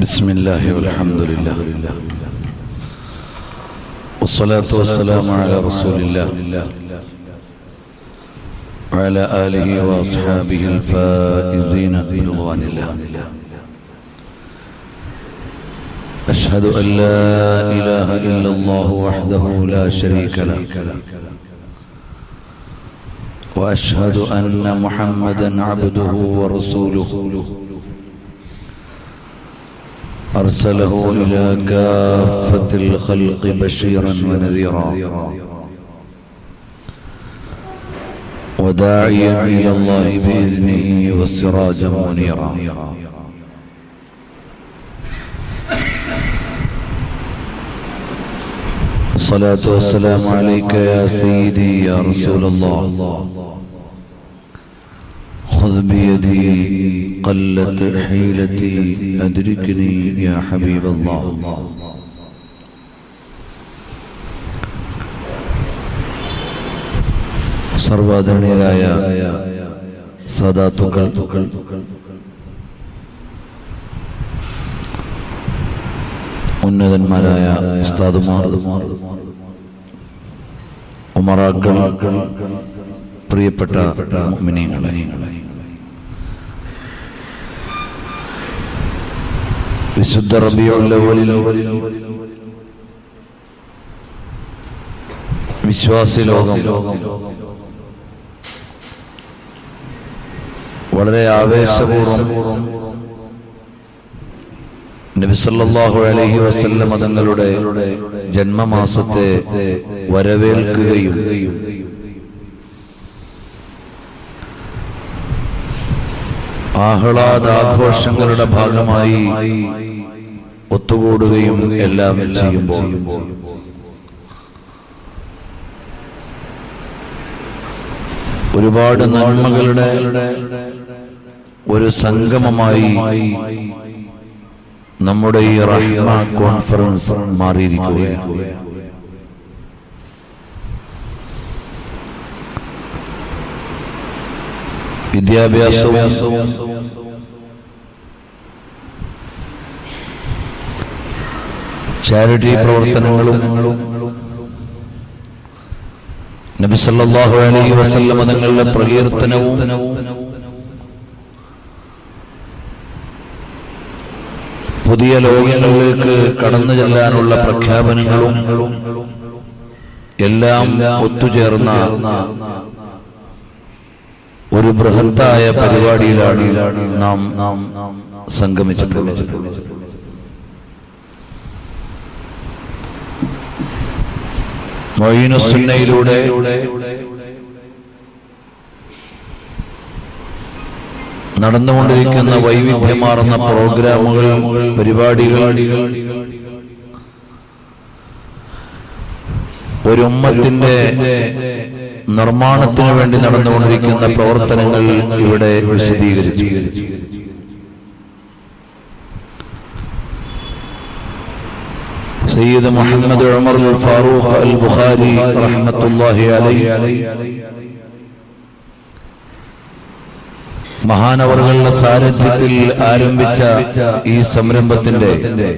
بسم الله والحمد لله والصلاة والسلام على رسول الله وعلى آله وأصحابه الفائزين برضوان الله أشهد أن لا إله إلا الله وحده لا شريك له وأشهد أن محمدا عبده ورسوله أرسله إلى كافة الخلق بشيرا ونذيرا وداعيا إلى الله بإذنه وسراجا منيرا الصلاة والسلام عليك يا سيدي يا رسول الله خذ بيدي قلت حيلتي أدركني يا حبيب الله സർവാദരണീയരായ സദാത്തുക്കൾ ഉന്നതന്മാരായ ഉസ്താദുമാർ ഉമറാക്കൾ പ്രിയപ്പെട്ട മുഅ്മിനീങ്ങളെ വിശുദ്ധ റബിയുൽ അവ്വലിൽ വിശ്വാസി ലോകം വളരെ ആവേശപൂർവ്വം നബിസല്ലാഹു അലൈഹി വസല്ലം തങ്ങളുടെ ജന്മമാസത്തെ വരവേൽക്കുകയും ആഹ്ലാദാഘോഷങ്ങളുടെ ഭാഗമായി ഒത്തുകൂടുകയും എല്ലാം ചെയ്യുമ്പോൾ ഒരുപാട് നന്മകളുടെ ഒരു സംഗമമായി നമ്മുടെ ഈ റഹ്മ കോൺഫറൻസ് മാറിയിരിക്കുകയാണ് വിദ്യാഭ്യാസവും ചാരിറ്റി പ്രവർത്തനങ്ങളും നബിസല്ലാഹു അലൈഹി വസല്ലമ തങ്ങളുടെ പ്രകീർത്തനവും പുതിയ ലോകങ്ങളിലേക്ക് കടന്നു ചെല്ലാനുള്ള പ്രഖ്യാപനങ്ങളും എല്ലാം ഒത്തുചേർന്ന ഒരു ബൃഹത്തായ പരിപാടിയിലാണ് നാം നാം സംഗമിച്ചിട്ടുള്ളത് മൊയ്നുസുന്നയിലൂടെ നടന്നുകൊണ്ടിരിക്കുന്ന വൈവിധ്യമാർന്ന പ്രോഗ്രാമുകൾ പരിപാടികൾ ഒരു ഉമ്മത്തിന്റെ നിർമ്മാണത്തിന് വേണ്ടി നടന്നുകൊണ്ടിരിക്കുന്ന പ്രവർത്തനങ്ങൾ ഇവിടെ വിശദീകരിച്ചു സയ്യിദ് മുഹമ്മദ് ഉമർ ഫാറൂഖ് അൽ ബുഖാരി റഹ്മത്തുള്ളാഹി അലൈഹി മഹാനവറുകളുടെ സാരഥ്യത്തിൽ ആരംഭിച്ച ഈ സംരംഭത്തിന്റെ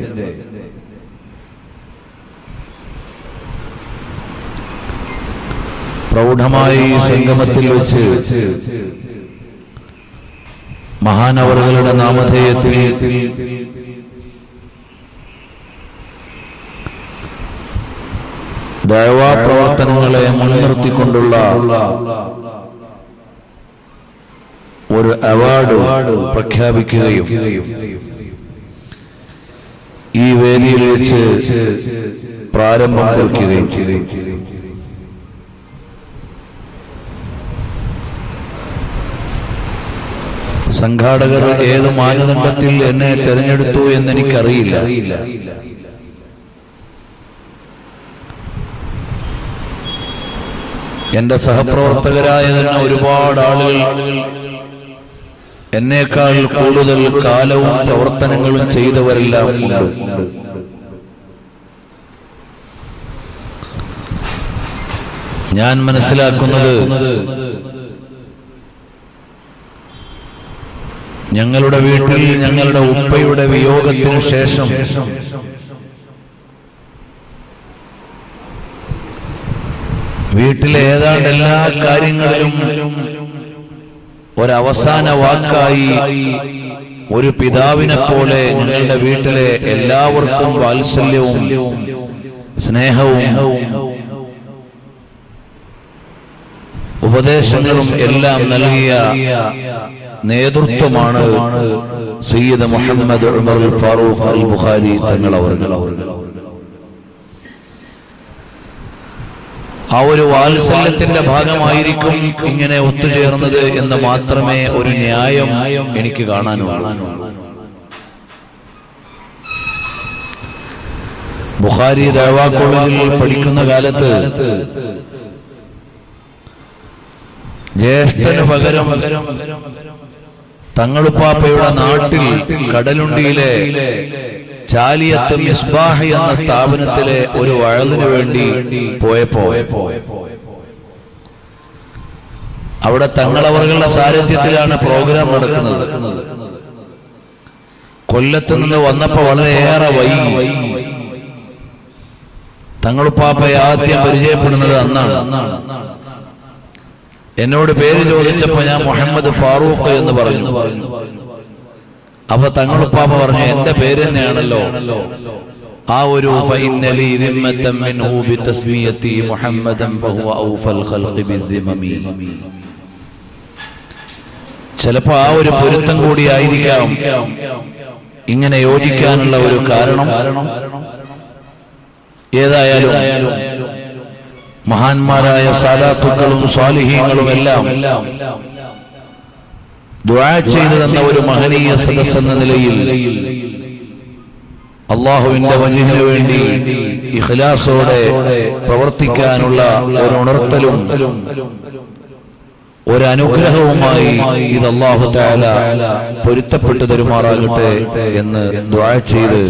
പ്രൗഢമായ ഈ സംഗമത്തിൽ വെച്ച് മഹാനവറുകളുടെ നാമധേയത്തിൽ ദൈവാ പ്രവർത്തനങ്ങളെ മുൻനിർത്തിക്കൊണ്ടുള്ള ഒരു അവാർഡ് പ്രഖ്യാപിക്കുകയും ഈ വേദിയിൽ വെച്ച് പ്രാരംഭം കുറിക്കുകയും ചെയ്തു സംഘാടകർ ഏത് മാനദണ്ഡത്തിൽ എന്നെ തെരഞ്ഞെടുത്തു എന്നെനിക്കറിയില്ല എന്റെ സഹപ്രവർത്തകരായ തന്നെ ഒരുപാട് ആളുകൾ എന്നേക്കാൾ കൂടുതൽ കാലവും പ്രവർത്തനങ്ങളും ചെയ്തവരെല്ലാം ഉണ്ട് ഞാൻ മനസ്സിലാക്കുന്നത് ഞങ്ങളുടെ വീട്ടിൽ ഞങ്ങളുടെ ഉപ്പയുടെ വിയോഗത്തിനു ശേഷം വീട്ടിലെ ഏതാണ്ട് എല്ലാ കാര്യങ്ങളിലും ഒരവസാന വാക്കായി ഒരു പിതാവിനെ പോലെ ഞങ്ങളുടെ വീട്ടിലെ എല്ലാവർക്കും വാത്സല്യവും സ്നേഹവും ഉപദേശങ്ങളും എല്ലാം നൽകിയ നേതൃത്വമാണ് സയ്യിദ് മുഹമ്മദ് ഉമർ ഫാറൂഖ് അൽ ബുഖാരി തങ്ങൾ അവർ ആ ഒരു വാത്സല്യത്തിന്റെ ഭാഗമായിരിക്കും ഇങ്ങനെ ഒത്തുചേർന്നത് എന്ന് മാത്രമേ ഒരു ന്യായം എനിക്ക് കാണാനുള്ളൂ ബുഖാരി ദേവാ കോളേജിൽ പഠിക്കുന്ന കാലത്ത് ജ്യേഷ്ഠന് പകരം തങ്ങളുപ്പാപ്പയുടെ നാട്ടിൽ കടലുണ്ടിയിലെ ചാലിയത്ത് മിസ്ബാഹ് എന്ന സ്ഥാപനത്തിലെ ഒരു വഴലിനു വേണ്ടി പോയപ്പോ അവിടെ തങ്ങളവറുകളുടെ സാരഥ്യത്തിലാണ് പ്രോഗ്രാം നടക്കുന്നത് കൊല്ലത്ത് നിന്ന് വന്നപ്പോ വളരെയേറെ വൈകി തങ്ങളുപ്പാപ്പയെ ആദ്യം പരിചയപ്പെടുന്നത് അന്നാണ് എന്നോട് പേര് ചോദിച്ചപ്പോ ഞാൻ മുഹമ്മദ് ഫാറൂഖ് എന്ന് പറഞ്ഞു അപ്പൊ തങ്ങളുപ്പാപ്പ പറഞ്ഞു എന്റെ പേര് തന്നെയാണല്ലോ ആ ഒരു ഫൈനലി ദിമ്മത്തം മിൻഹു ബിതസ്മിയത്തി മുഹമ്മദൻ ഫഹുവ ഔഫൽ ഖൽഖി ബിദ്ദിമമി ചിലപ്പോ ആ ഒരു പൊരുത്തം കൂടി ആയിരിക്കാം ഇങ്ങനെ യോജിക്കാനുള്ള ഒരു കാരണം ഏതായാലും മഹാന്മാരായ സാദാത്തുക്കളും സ്വാലിഹീങ്ങളും എല്ലാം ദുആ ചെയ്തു തന്ന ഒരു മഹനീയ സദസ് എന്ന നിലയിൽ അള്ളാഹുവിന്റെ വജഹിന് വേണ്ടി ഇഖ്ലാസോടെ പ്രവർത്തിക്കാനുള്ള ഒരു ഉണർത്തലും ഒരു അനുഗ്രഹവുമായി ഇത് അള്ളാഹു താല പൊരുത്തപ്പെട്ടു തരുമാറാകട്ടെ എന്ന് ദുആ ചെയ്ത്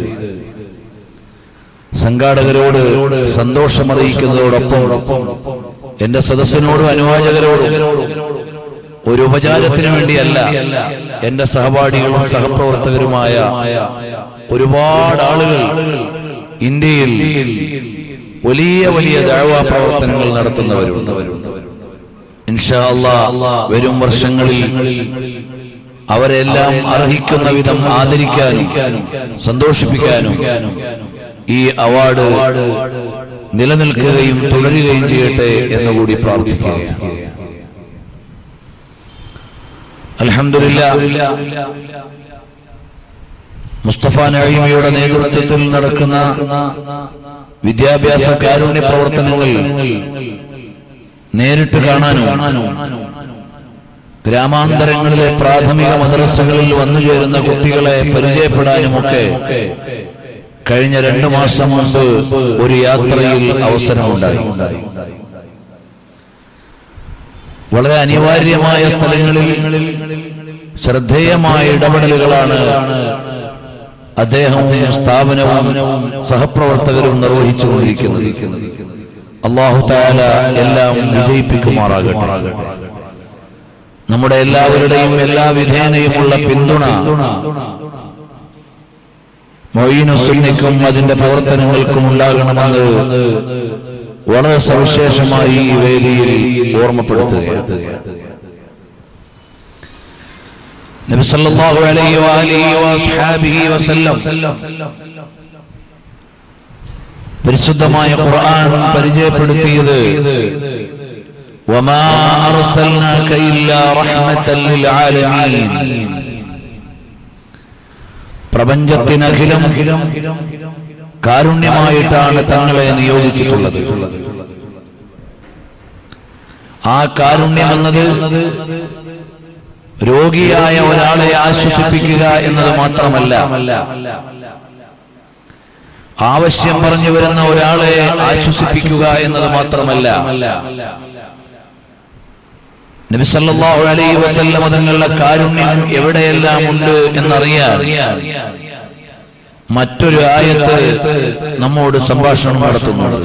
സംഘാടകരോട് സന്തോഷമറിയിക്കുന്നതോടൊപ്പം എന്റെ സദസ്സിനോടും അനുവാചകരോടും ഒരു ഉപചാരത്തിന് വേണ്ടിയല്ല എന്റെ സഹപാഠികളും സഹപ്രവർത്തകരുമായ ഒരുപാട് ആളുകൾ ഇന്ത്യയിൽ വലിയ വലിയ ദാഴ്വാ പ്രവർത്തനങ്ങൾ നടത്തുന്നവരുണ്ട് ഇൻഷാ അല്ലാ വരും വർഷങ്ങളിൽ അവരെല്ലാം അർഹിക്കുന്ന വിധം ആദരിക്കാനും സന്തോഷിപ്പിക്കാനും ഈ അവാർഡ് നിലനിൽക്കുകയും തുടരുകയും ചെയ്യട്ടെ എന്നുകൂടി പ്രാർത്ഥിക്കുകയാണ് അൽഹംദുലില്ലാ മുസ്തഫ നഈമിയുടെ നേതൃത്വത്തിൽ നടക്കുന്ന വിദ്യാഭ്യാസ കാരുണ്യ പ്രവർത്തനങ്ങൾ നേരിട്ട് കാണാനും ഗ്രാമാന്തരങ്ങളിലെ പ്രാഥമിക മദ്രസകളിൽ വന്നുചേരുന്ന കുട്ടികളെ പരിചയപ്പെടാനുമൊക്കെ കഴിഞ്ഞ രണ്ടു മാസം മുമ്പ് ഒരു യാത്രയിൽ അവസരമുണ്ടായി വളരെ അനിവാര്യമായ സ്ഥലങ്ങളിൽ ശ്രദ്ധേയമായ ഇടപെടലുകളാണ് അദ്ദേഹവും സ്ഥാപനവും സഹപ്രവർത്തകരും നിർവഹിച്ചുകൊണ്ടിരിക്കുന്നത് അള്ളാഹു താല എല്ലാം വിജയിപ്പിക്കുമാറാകട്ടെ നമ്മുടെ എല്ലാവരുടെയും എല്ലാ വിധേനയുമുള്ള പിന്തുണ മൊയ്നുസുന്നിക്കും അതിന്റെ പ്രവർത്തനങ്ങൾക്കും ഉണ്ടാകണമെന്ന് വളരെ സവിശേഷമായി ഈ വേദിയിൽ ഓർമ്മപ്പെടുത്തുകയാണ് നബി സല്ലല്ലാഹു അലൈഹി വആലിഹി വഅസ്ഹാബിഹി വസല്ലം പരിശുദ്ധമായ ഖുർആൻ പരിചയപ്പെടുത്തിയത് وما أرسلناك إلا رحمة للعالمين പ്രപഞ്ചത്തിനഖിലം കാരുണ്യമായിട്ടാണ് തങ്ങളെ നിയോഗിച്ചിട്ടുള്ളത് ആ കാരുണ്യം എന്നത് രോഗിയായ ഒരാളെ ആശ്വസിപ്പിക്കുക എന്നത് മാത്രമല്ല ആവശ്യം പറഞ്ഞു വരുന്ന ഒരാളെ ആശ്വസിപ്പിക്കുക എന്നത് മാത്രമല്ല നബി സല്ലല്ലാഹു അലൈഹി വസല്ലം തങ്ങളുടെ കാരുണ്യം എവിടെയെല്ലാം ഉണ്ട് എന്നറിയാൻ മറ്റൊരു ആയത്ത് നമ്മോട് സംഭാഷണം നടത്തുന്നുണ്ട്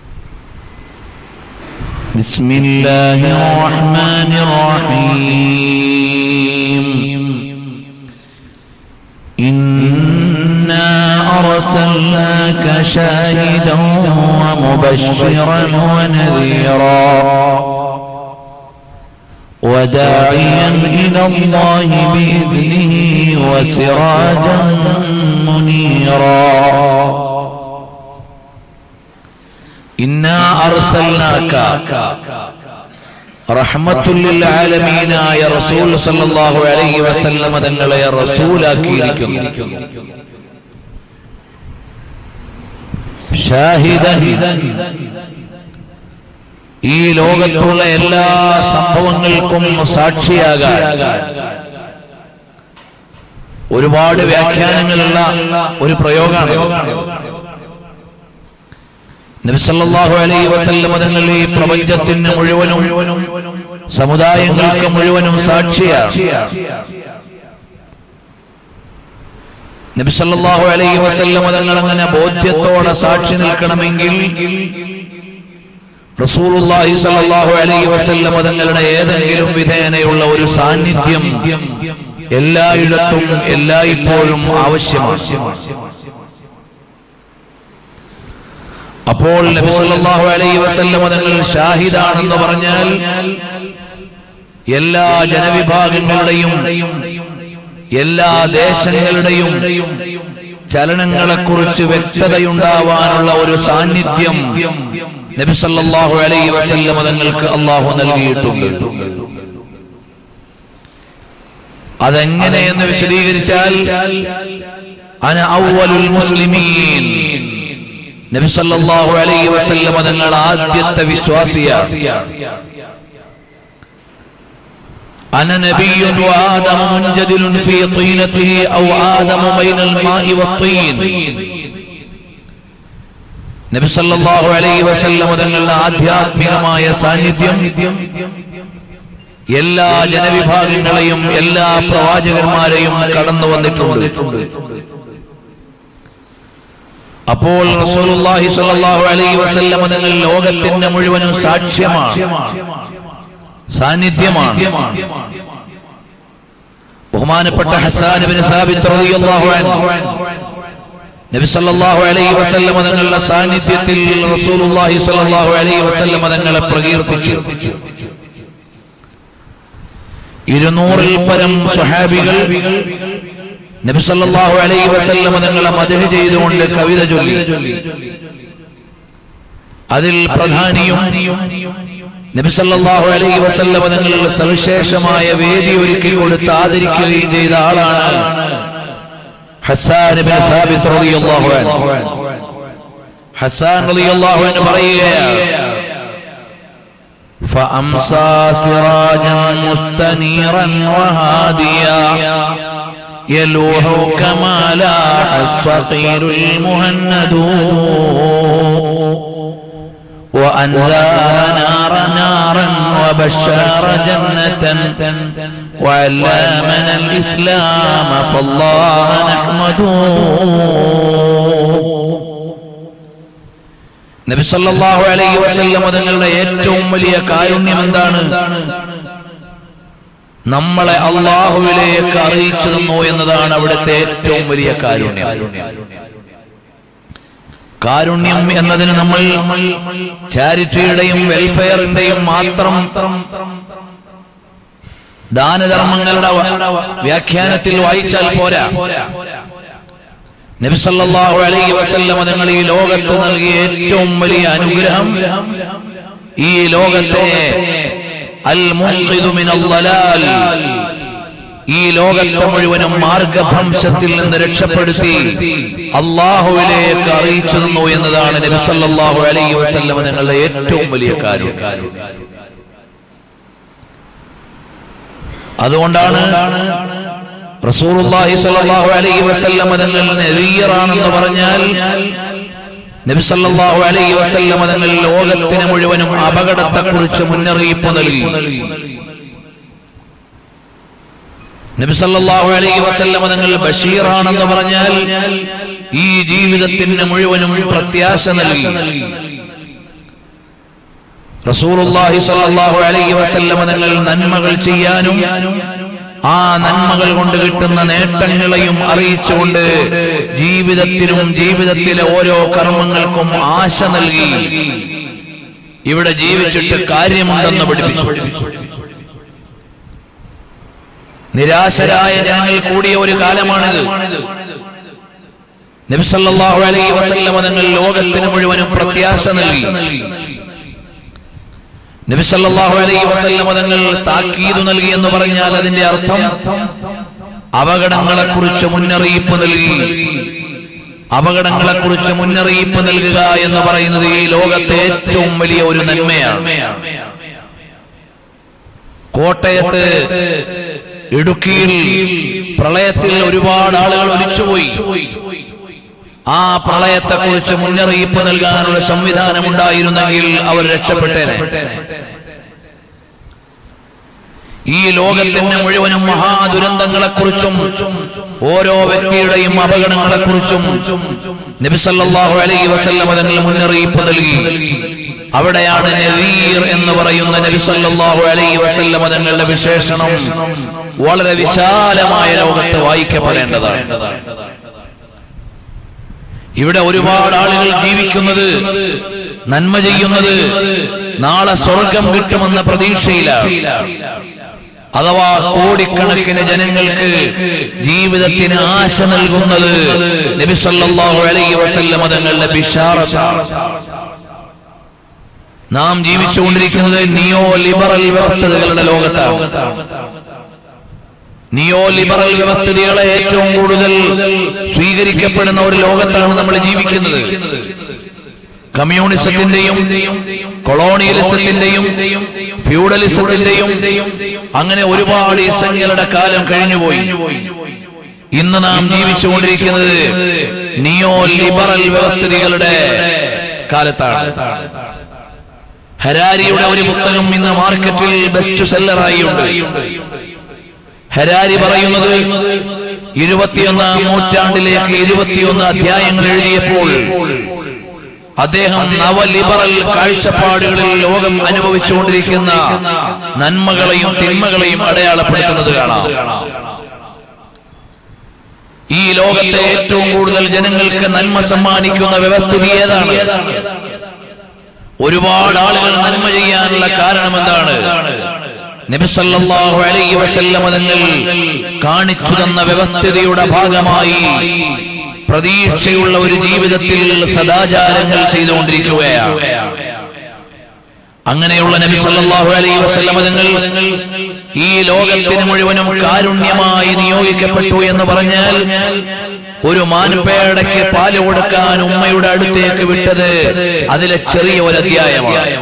بسم الله الرحمن الرحيم شاهدا ومبشرا ونذيرا وداعيا إلى الله بإذنه وسراجا منيرا إنا أرسلناك റഹ്മത്തുല്ലിൽ ആലമീനായ റസൂൽ സല്ലല്ലാഹു അലൈഹി വസല്ലമ തങ്ങളെ റസൂലാക്കിയിരിക്കുന്നു ഷാഹിദൻ ഈ ലോകത്തുള്ള എല്ലാ സംഭവങ്ങൾക്കും സാക്ഷിയാകാൻ ഒരുപാട് വ്യാഖ്യാനങ്ങളുള്ള ഒരു പ്രയോഗമാണ് നബിസല്ലാഹു അലൈഹി വസല്ലമ തങ്ങൾ ഈ പ്രപഞ്ചത്തിന് മുഴുവനും സമുദായങ്ങൾക്ക് മുഴുവനും സാക്ഷിയാണ് നബിസല്ലാഹു അലൈഹി വസല്ലമ തങ്ങൾ അങ്ങനെ ബോധ്യത്തോടെ സാക്ഷി നിൽക്കണമെങ്കിൽ റസൂലുള്ളാഹി സ്വല്ലല്ലാഹു അലൈഹി വസല്ലമ തങ്ങളുടെ ഏതെങ്കിലും വിധേനയുള്ള ഒരു സാന്നിധ്യം എല്ലായിടത്തും എല്ലായ്പ്പോഴും ആവശ്യമാണ് അപ്പോൾ നബി സല്ലല്ലാഹു അലൈഹി വസല്ലമ തങ്ങൾ ഷാഹിദാണെന്ന് പറഞ്ഞാൽ എല്ലാ ജനവിഭാഗങ്ങളുടെയും എല്ലാ ദേശങ്ങളുടെയും ചലനങ്ങളെക്കുറിച്ച് വ്യക്തതയുണ്ടാവാനുള്ള ഒരു സാന്നിധ്യം നബി സല്ലല്ലാഹു അലൈഹി വസല്ലമ തങ്ങൾക്ക് അള്ളാഹു നൽകിയിട്ടുണ്ട് അതെങ്ങനെയെന്ന് വിശദീകരിച്ചാൽ അന ഔവലുൽ മുസ്ലിമീൻ നബി സല്ലല്ലാഹു അലൈഹി വസല്ലമ തങ്ങൾ ആദ്യത്തെ വിശ്വാസിയാണ് أنا نبي وآدم منجدل في طينته أو آدم بين الماء والطين നബി സല്ലല്ലാഹു അലൈഹി വസല്ലമ തങ്ങളുടെ ആധ്യാത്മികമായ സാന്നിധ്യം എല്ലാ ജനവിഭാഗങ്ങളെയും എല്ലാ പ്രവാചകന്മാരെയും കടന്നു വന്നിട്ടുണ്ട് അപ്പോൾ റസൂലുള്ളാഹി സ്വല്ലല്ലാഹു അലൈഹി വസല്ലമ തങ്ങൾ ലോകത്തിന്റെ മുഴുവനും സാക്ഷ്യമാണ് സാന്നിധ്യമാണ് ബഹുമാനപ്പെട്ട ഹസാൻ ഇബ്നു സാബിത്ത് റളിയല്ലാഹു അൻഹു നബി സല്ലല്ലാഹു അലൈഹി വസല്ലമ തങ്ങളുടെ സാന്നിധ്യത്തിൽ റസൂലുള്ളാഹി സ്വല്ലല്ലാഹു അലൈഹി വസല്ലമ തങ്ങളെ പ്രകീർത്തിച്ചു ഇരുന്നൂറിൽ പരം സ്വഹാബികൾ നബി സല്ലല്ലാഹു അലൈഹി വസല്ലമ തങ്ങളെ മദഹ് ചെയ്തുകൊണ്ട് കവിത ചൊല്ലി അതിൽ പ്രധാനിയും നബി സല്ലല്ലാഹു അലൈഹി വസല്ലമ തങ്ങൾ സവിശേഷമായ വേദി ഒരുക്കി കൊടുത്ത് ആദരിക്കുകയും ചെയ്ത ആളാണ് ഹസ്സാൻ ഇബ്നു സാബിത്ത് റളിയല്ലാഹു അൻഹു ഹസ്സാൻ റളിയല്ലാഹു അൻഹു പറയുകയാണ് فأمسى سراجا مستنيرا وهاديا يلوح كما لاح الصقير المهند وأنذار نار نارا وبشار جنة وعلمنا الإسلام فالله نحمده നബി സല്ലല്ലാഹു അലൈഹി വസല്ലം തങ്ങളുടെ ഏറ്റവും വലിയ കാരുണ്യം എന്താണ് നമ്മളെ അള്ളാഹുവിലേക്ക് അറിയിച്ചു തന്നു എന്നതാണ് അവിടുത്തെ ഏറ്റവും വലിയ കാരുണ്യം കാരുണ്യം എന്നതിന് നമ്മൾ ചാരിറ്റിയുടെയും വെൽഫെയറിന്റെയും മാത്രം ദാനധർമ്മങ്ങളുടെ വ്യാഖ്യാനത്തിൽ വായിച്ചാൽ പോരാ നബിസല്ലാഹു അലൈഹി വസല്ലം തങ്ങൾ ഈ ലോകത്ത് നൽകിയ ഏറ്റവും വലിയ അനുഗ്രഹം ഈ ലോകത്തെ അൽ മുൻഖിദു മിനൽ ളലാൽ ഈ ലോകത്തെ മുഴുവനും മാർഗഭ്രംശത്തിൽ നിന്ന് രക്ഷപ്പെടുത്തി അള്ളാഹുവിലേക്ക് അറിയിച്ചു തന്നു എന്നതാണ് നബി സല്ലല്ലാഹു അലൈഹി വസല്ലം നിങ്ങളുടെ ഏറ്റവും വലിയ കാര്യം അതുകൊണ്ടാണ് റസൂലുള്ളാഹി സ്വല്ലല്ലാഹു അലൈഹി വസല്ലം തങ്ങൾ നബിയറാണെന്ന് പറഞ്ഞാൽ നബി സല്ലല്ലാഹു അലൈഹി വസല്ലം തങ്ങൾ ലോകത്തിന് മുഴുവനും അപകടത്തെക്കുറിച്ച് മുന്നറിയിപ്പ് നൽകി നബി സല്ലല്ലാഹു അലൈഹി വസല്ലം തങ്ങൾ ബഷീറാണെന്ന് പറഞ്ഞാൽ ഈ ജീവിതത്തിന് മുഴുവനും പ്രത്യാശ നൽകി റസൂലുള്ളാഹി സ്വല്ലല്ലാഹു അലൈഹി വസല്ലം തങ്ങൾ നന്മകൾ ചെയ്യാനും ആ നന്മകൾ കൊണ്ട് കിട്ടുന്ന നേട്ടങ്ങളെയും അറിയിച്ചുകൊണ്ട് ജീവിതത്തിനും ജീവിതത്തിലെ ഓരോ കർമ്മങ്ങൾക്കും ആശ നൽകി ഇവിടെ ജീവിച്ചിട്ട് കാര്യമുണ്ടെന്ന് പഠിപ്പിച്ചു നിരാശരായ ജനങ്ങൾ കൂടിയ ഒരു കാലമാണിത് നബിസല്ലാഹു അലൈഹി വസല്ലമ തങ്ങൾ ലോകത്തിന് മുഴുവനും പ്രത്യാശ നൽകി നബിസല്ലാഹു അലൈഹി വസല്ലമ തങ്ങൾ താക്കീത് നൽകി എന്ന് പറഞ്ഞാൽ അതിന്റെ അർത്ഥം അപകടങ്ങളെ കുറിച്ച് മുന്നറിയിപ്പ് നൽകി അപകടങ്ങളെ കുറിച്ച് മുന്നറിയിപ്പ് നൽകുക എന്ന് പറയുന്നത് ഈ ലോകത്തെ ഏറ്റവും വലിയ ഒരു നന്മയാണ് കോട്ടയത്ത് ഇടുക്കിയിൽ പ്രളയത്തിൽ ഒരുപാട് ആളുകൾ ഒലിച്ചുപോയി ആ പ്രളയത്തെ കുറിച്ച് മുന്നറിയിപ്പ് നൽകാനുള്ള സംവിധാനം ഉണ്ടായിരുന്നെങ്കിൽ അവർ രക്ഷപ്പെട്ടേനെ ഈ ലോകത്തിന്റെ മുഴുവനും മഹാദുരന്തങ്ങളെക്കുറിച്ചും ഓരോ വ്യക്തിയുടെയും അപകടങ്ങളെക്കുറിച്ചും നബിസല്ലാഹു അലൈഹി വസല്ലം തങ്ങൾ മുന്നറിയിപ്പ് നൽകി അവിടെയാണ് നവീർ എന്ന് പറയുന്ന നബിസല്ലാഹു അലൈഹി വസല്ലം തങ്ങളുടെ വിശേഷണം വളരെ വിശാലമായ ലോകത്ത് വായിക്കപ്പെടേണ്ടതാണ് ഇവിടെ ഒരുപാട് ആളുകൾ ജീവിക്കുന്നത് നന്മ ചെയ്യുന്നത് നാളെ സ്വർഗം കിട്ടുമെന്ന പ്രതീക്ഷയിലാണ് അഥവാ കോടിക്കണക്കിന് ജനങ്ങൾക്ക് ജീവിതത്തിന് ആശ നൽകുന്നത് നബി സല്ലല്ലാഹു അലൈഹി വസല്ലം തങ്ങളുടെ ബിഷാറത്താണ് നാം ജീവിച്ചുകൊണ്ടിരിക്കുന്നത് നിയോ ലിബറൽ വ്യവസ്ഥതകളുടെ ലോകത്താണ് നിയോ ലിബറൽ വ്യവസ്ഥിതികളെ ഏറ്റവും കൂടുതൽ സ്വീകരിക്കപ്പെടുന്ന ഒരു ലോകത്താണ് നമ്മൾ ജീവിക്കുന്നത് കമ്മ്യൂണിസത്തിന്റെയും കൊളോണിയലിസത്തിന്റെയും ഫ്യൂഡലിസത്തിന്റെയും അങ്ങനെ ഒരുപാട് ഇസങ്ങളുടെ കാലം കഴിഞ്ഞുപോയി ഇന്ന് നാം ജീവിച്ചുകൊണ്ടിരിക്കുന്നത് നിയോ ലിബറൽ വ്യവസ്ഥിതികളുടെ കാലത്താണ് ഹരാരിയുടെ ഒരു പുസ്തകം ഇന്ന് മാർക്കറ്റിൽ ബെസ്റ്റ് സെല്ലറായി ഉണ്ട് ഹരാരി പറയുന്നത് ഇരുപത്തിയൊന്നാം നൂറ്റാണ്ടിലേക്ക് ഇരുപത്തിയൊന്ന് അധ്യായങ്ങൾ എഴുതിയപ്പോൾ അദ്ദേഹം നവലിബറൽ കാഴ്ചപ്പാടുകളിൽ ലോകം അനുഭവിച്ചുകൊണ്ടിരിക്കുന്ന നന്മകളെയും തിന്മകളെയും അടയാളപ്പെടുത്തുന്നത് കാണാം ഈ ലോകത്തെ ഏറ്റവും കൂടുതൽ ജനങ്ങൾക്ക് നന്മ സമ്മാനിക്കുന്ന വ്യവസ്ഥിതി ഏതാണ് ഒരുപാട് ആളുകൾ നന്മ ചെയ്യാനുള്ള കാരണം എന്താണ് നബിസല്ലാഹു അലൈഹി വസല്ലമ തങ്ങൾ കാണിച്ചു തന്ന വ്യവസ്ഥിതിയുടെ ഭാഗമായി പ്രതീക്ഷയുള്ള ഒരു ജീവിതത്തിൽ സദാചാരങ്ങൾ ചെയ്തുകൊണ്ടിരിക്കുകയാണ് അങ്ങനെയുള്ള നബി സല്ലല്ലാഹു അലൈഹി വസല്ലമ തങ്ങൾ ഈ ലോകത്തിന് മുഴുവനും കാരുണ്യമായി നിയോഗിക്കപ്പെട്ടു എന്ന് പറഞ്ഞാൽ ഒരു മാൻപേടയ്ക്ക് പാല് കൊടുക്കാൻ ഉമ്മയുടെ അടുത്തേക്ക് വിട്ടത് അതിലെ ചെറിയ ഒരു അധ്യായമാണ്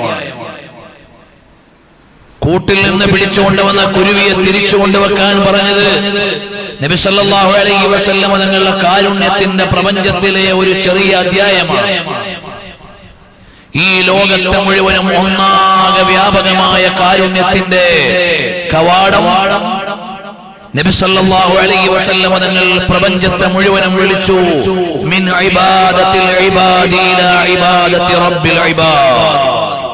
കൂട്ടിൽ നിന്ന് പിടിച്ചുകൊണ്ടുവന്ന കുരുവിയെ തിരിച്ചു കൊണ്ടുവെക്കാൻ പറഞ്ഞത് നബി സല്ലല്ലാഹു അലൈഹി വസല്ലമ തങ്ങളുടെ കാരുണ്യത്തിന്റെ പ്രപഞ്ചത്തിലെ ഒരു ചെറിയ അധ്യായമാണ് ഈ ലോകത്തെ മുഴുവനും ഒന്നാകെ വ്യാപകമായ കാരുണ്യത്തിന്റെ കവാടം നബി സല്ലല്ലാഹു അലൈഹി വസല്ലമ തങ്ങൾ പ്രപഞ്ചത്തെ മുഴുവനും വിളിച്ചു മിൻ ഇബാദത്തിൽ ഇബാദി ഇലാ ഇബാദത്തി റബ്ബിൽ ഇബാദ്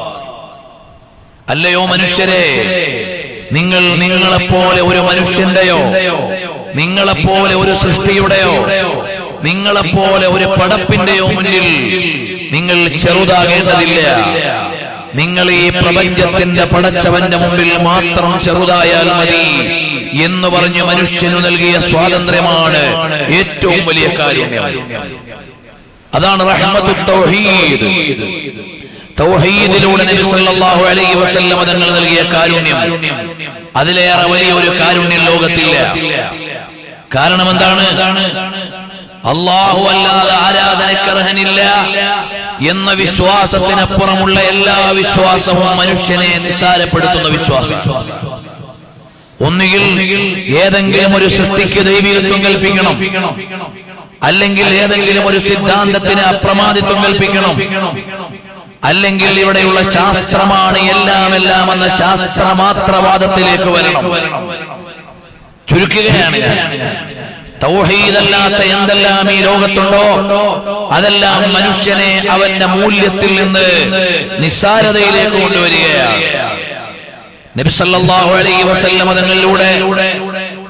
അല്ലയോ മനുഷ്യരെ നിങ്ങൾ നിങ്ങളെപ്പോലെ ഒരു മനുഷ്യന്റെയോ നിങ്ങളെപ്പോലെ ഒരു സൃഷ്ടിയുടെയോ നിങ്ങളെപ്പോലെ ഒരു പടപ്പിന്റെയോ മുന്നിൽ നിങ്ങൾ ചെറുതാകേണ്ടതില്ല നിങ്ങൾ ഈ പ്രപഞ്ചത്തിന്റെ പടച്ചവന്റെ മുമ്പിൽ മാത്രം ചെറുതായാൽ മതി എന്ന് പറഞ്ഞ് മനുഷ്യനു നൽകിയ സ്വാതന്ത്ര്യമാണ് ഏറ്റവും വലിയ കാര്യം അതാണ് റഹ്മത്തു തൗഹീദ് തൗഹീദിലൂടെ നബി സല്ലല്ലാഹു അലൈഹി വസല്ലം തങ്ങൾ നൽകിയ കാരുണ്യം അതിലേറെ വലിയ ഒരു കാരുണ്യം ലോകത്തില്ല കാരണം എന്താണ് അള്ളാഹു അല്ലാതെ ആരാധനയ്ക്ക് അർഹനില്ല എന്ന വിശ്വാസത്തിനപ്പുറമുള്ള എല്ലാ വിശ്വാസവും മനുഷ്യനെ നിസ്സാരപ്പെടുത്തുന്ന വിശ്വാസം ഒന്നുകിൽ ഏതെങ്കിലും ഒരു സൃഷ്ടിക്ക് ദൈവികത്വം കൽപ്പിക്കണം അല്ലെങ്കിൽ ഏതെങ്കിലും ഒരു സിദ്ധാന്തത്തിന് അപ്രമാദിത്വം കൽപ്പിക്കണം അല്ലെങ്കിൽ ഇവിടെയുള്ള ശാസ്ത്രമാണ് എല്ലാം എല്ലാം എന്ന ശാസ്ത്രമാത്രവാദത്തിലേക്ക് വരണം ചുരുക്കുകയാണ് ഞാൻ തൗഹീദല്ലാത്ത എന്തെല്ലാം ഈ ലോകത്തുണ്ടോ അതെല്ലാം മനുഷ്യനെ അവന്റെ മൂല്യത്തിൽ നിന്ന് നിസ്സാരതയിലേക്ക് കൊണ്ടുവരികയാണ് നബി സല്ലല്ലാഹു അലൈഹി വസല്ലമ തങ്ങളിലൂടെ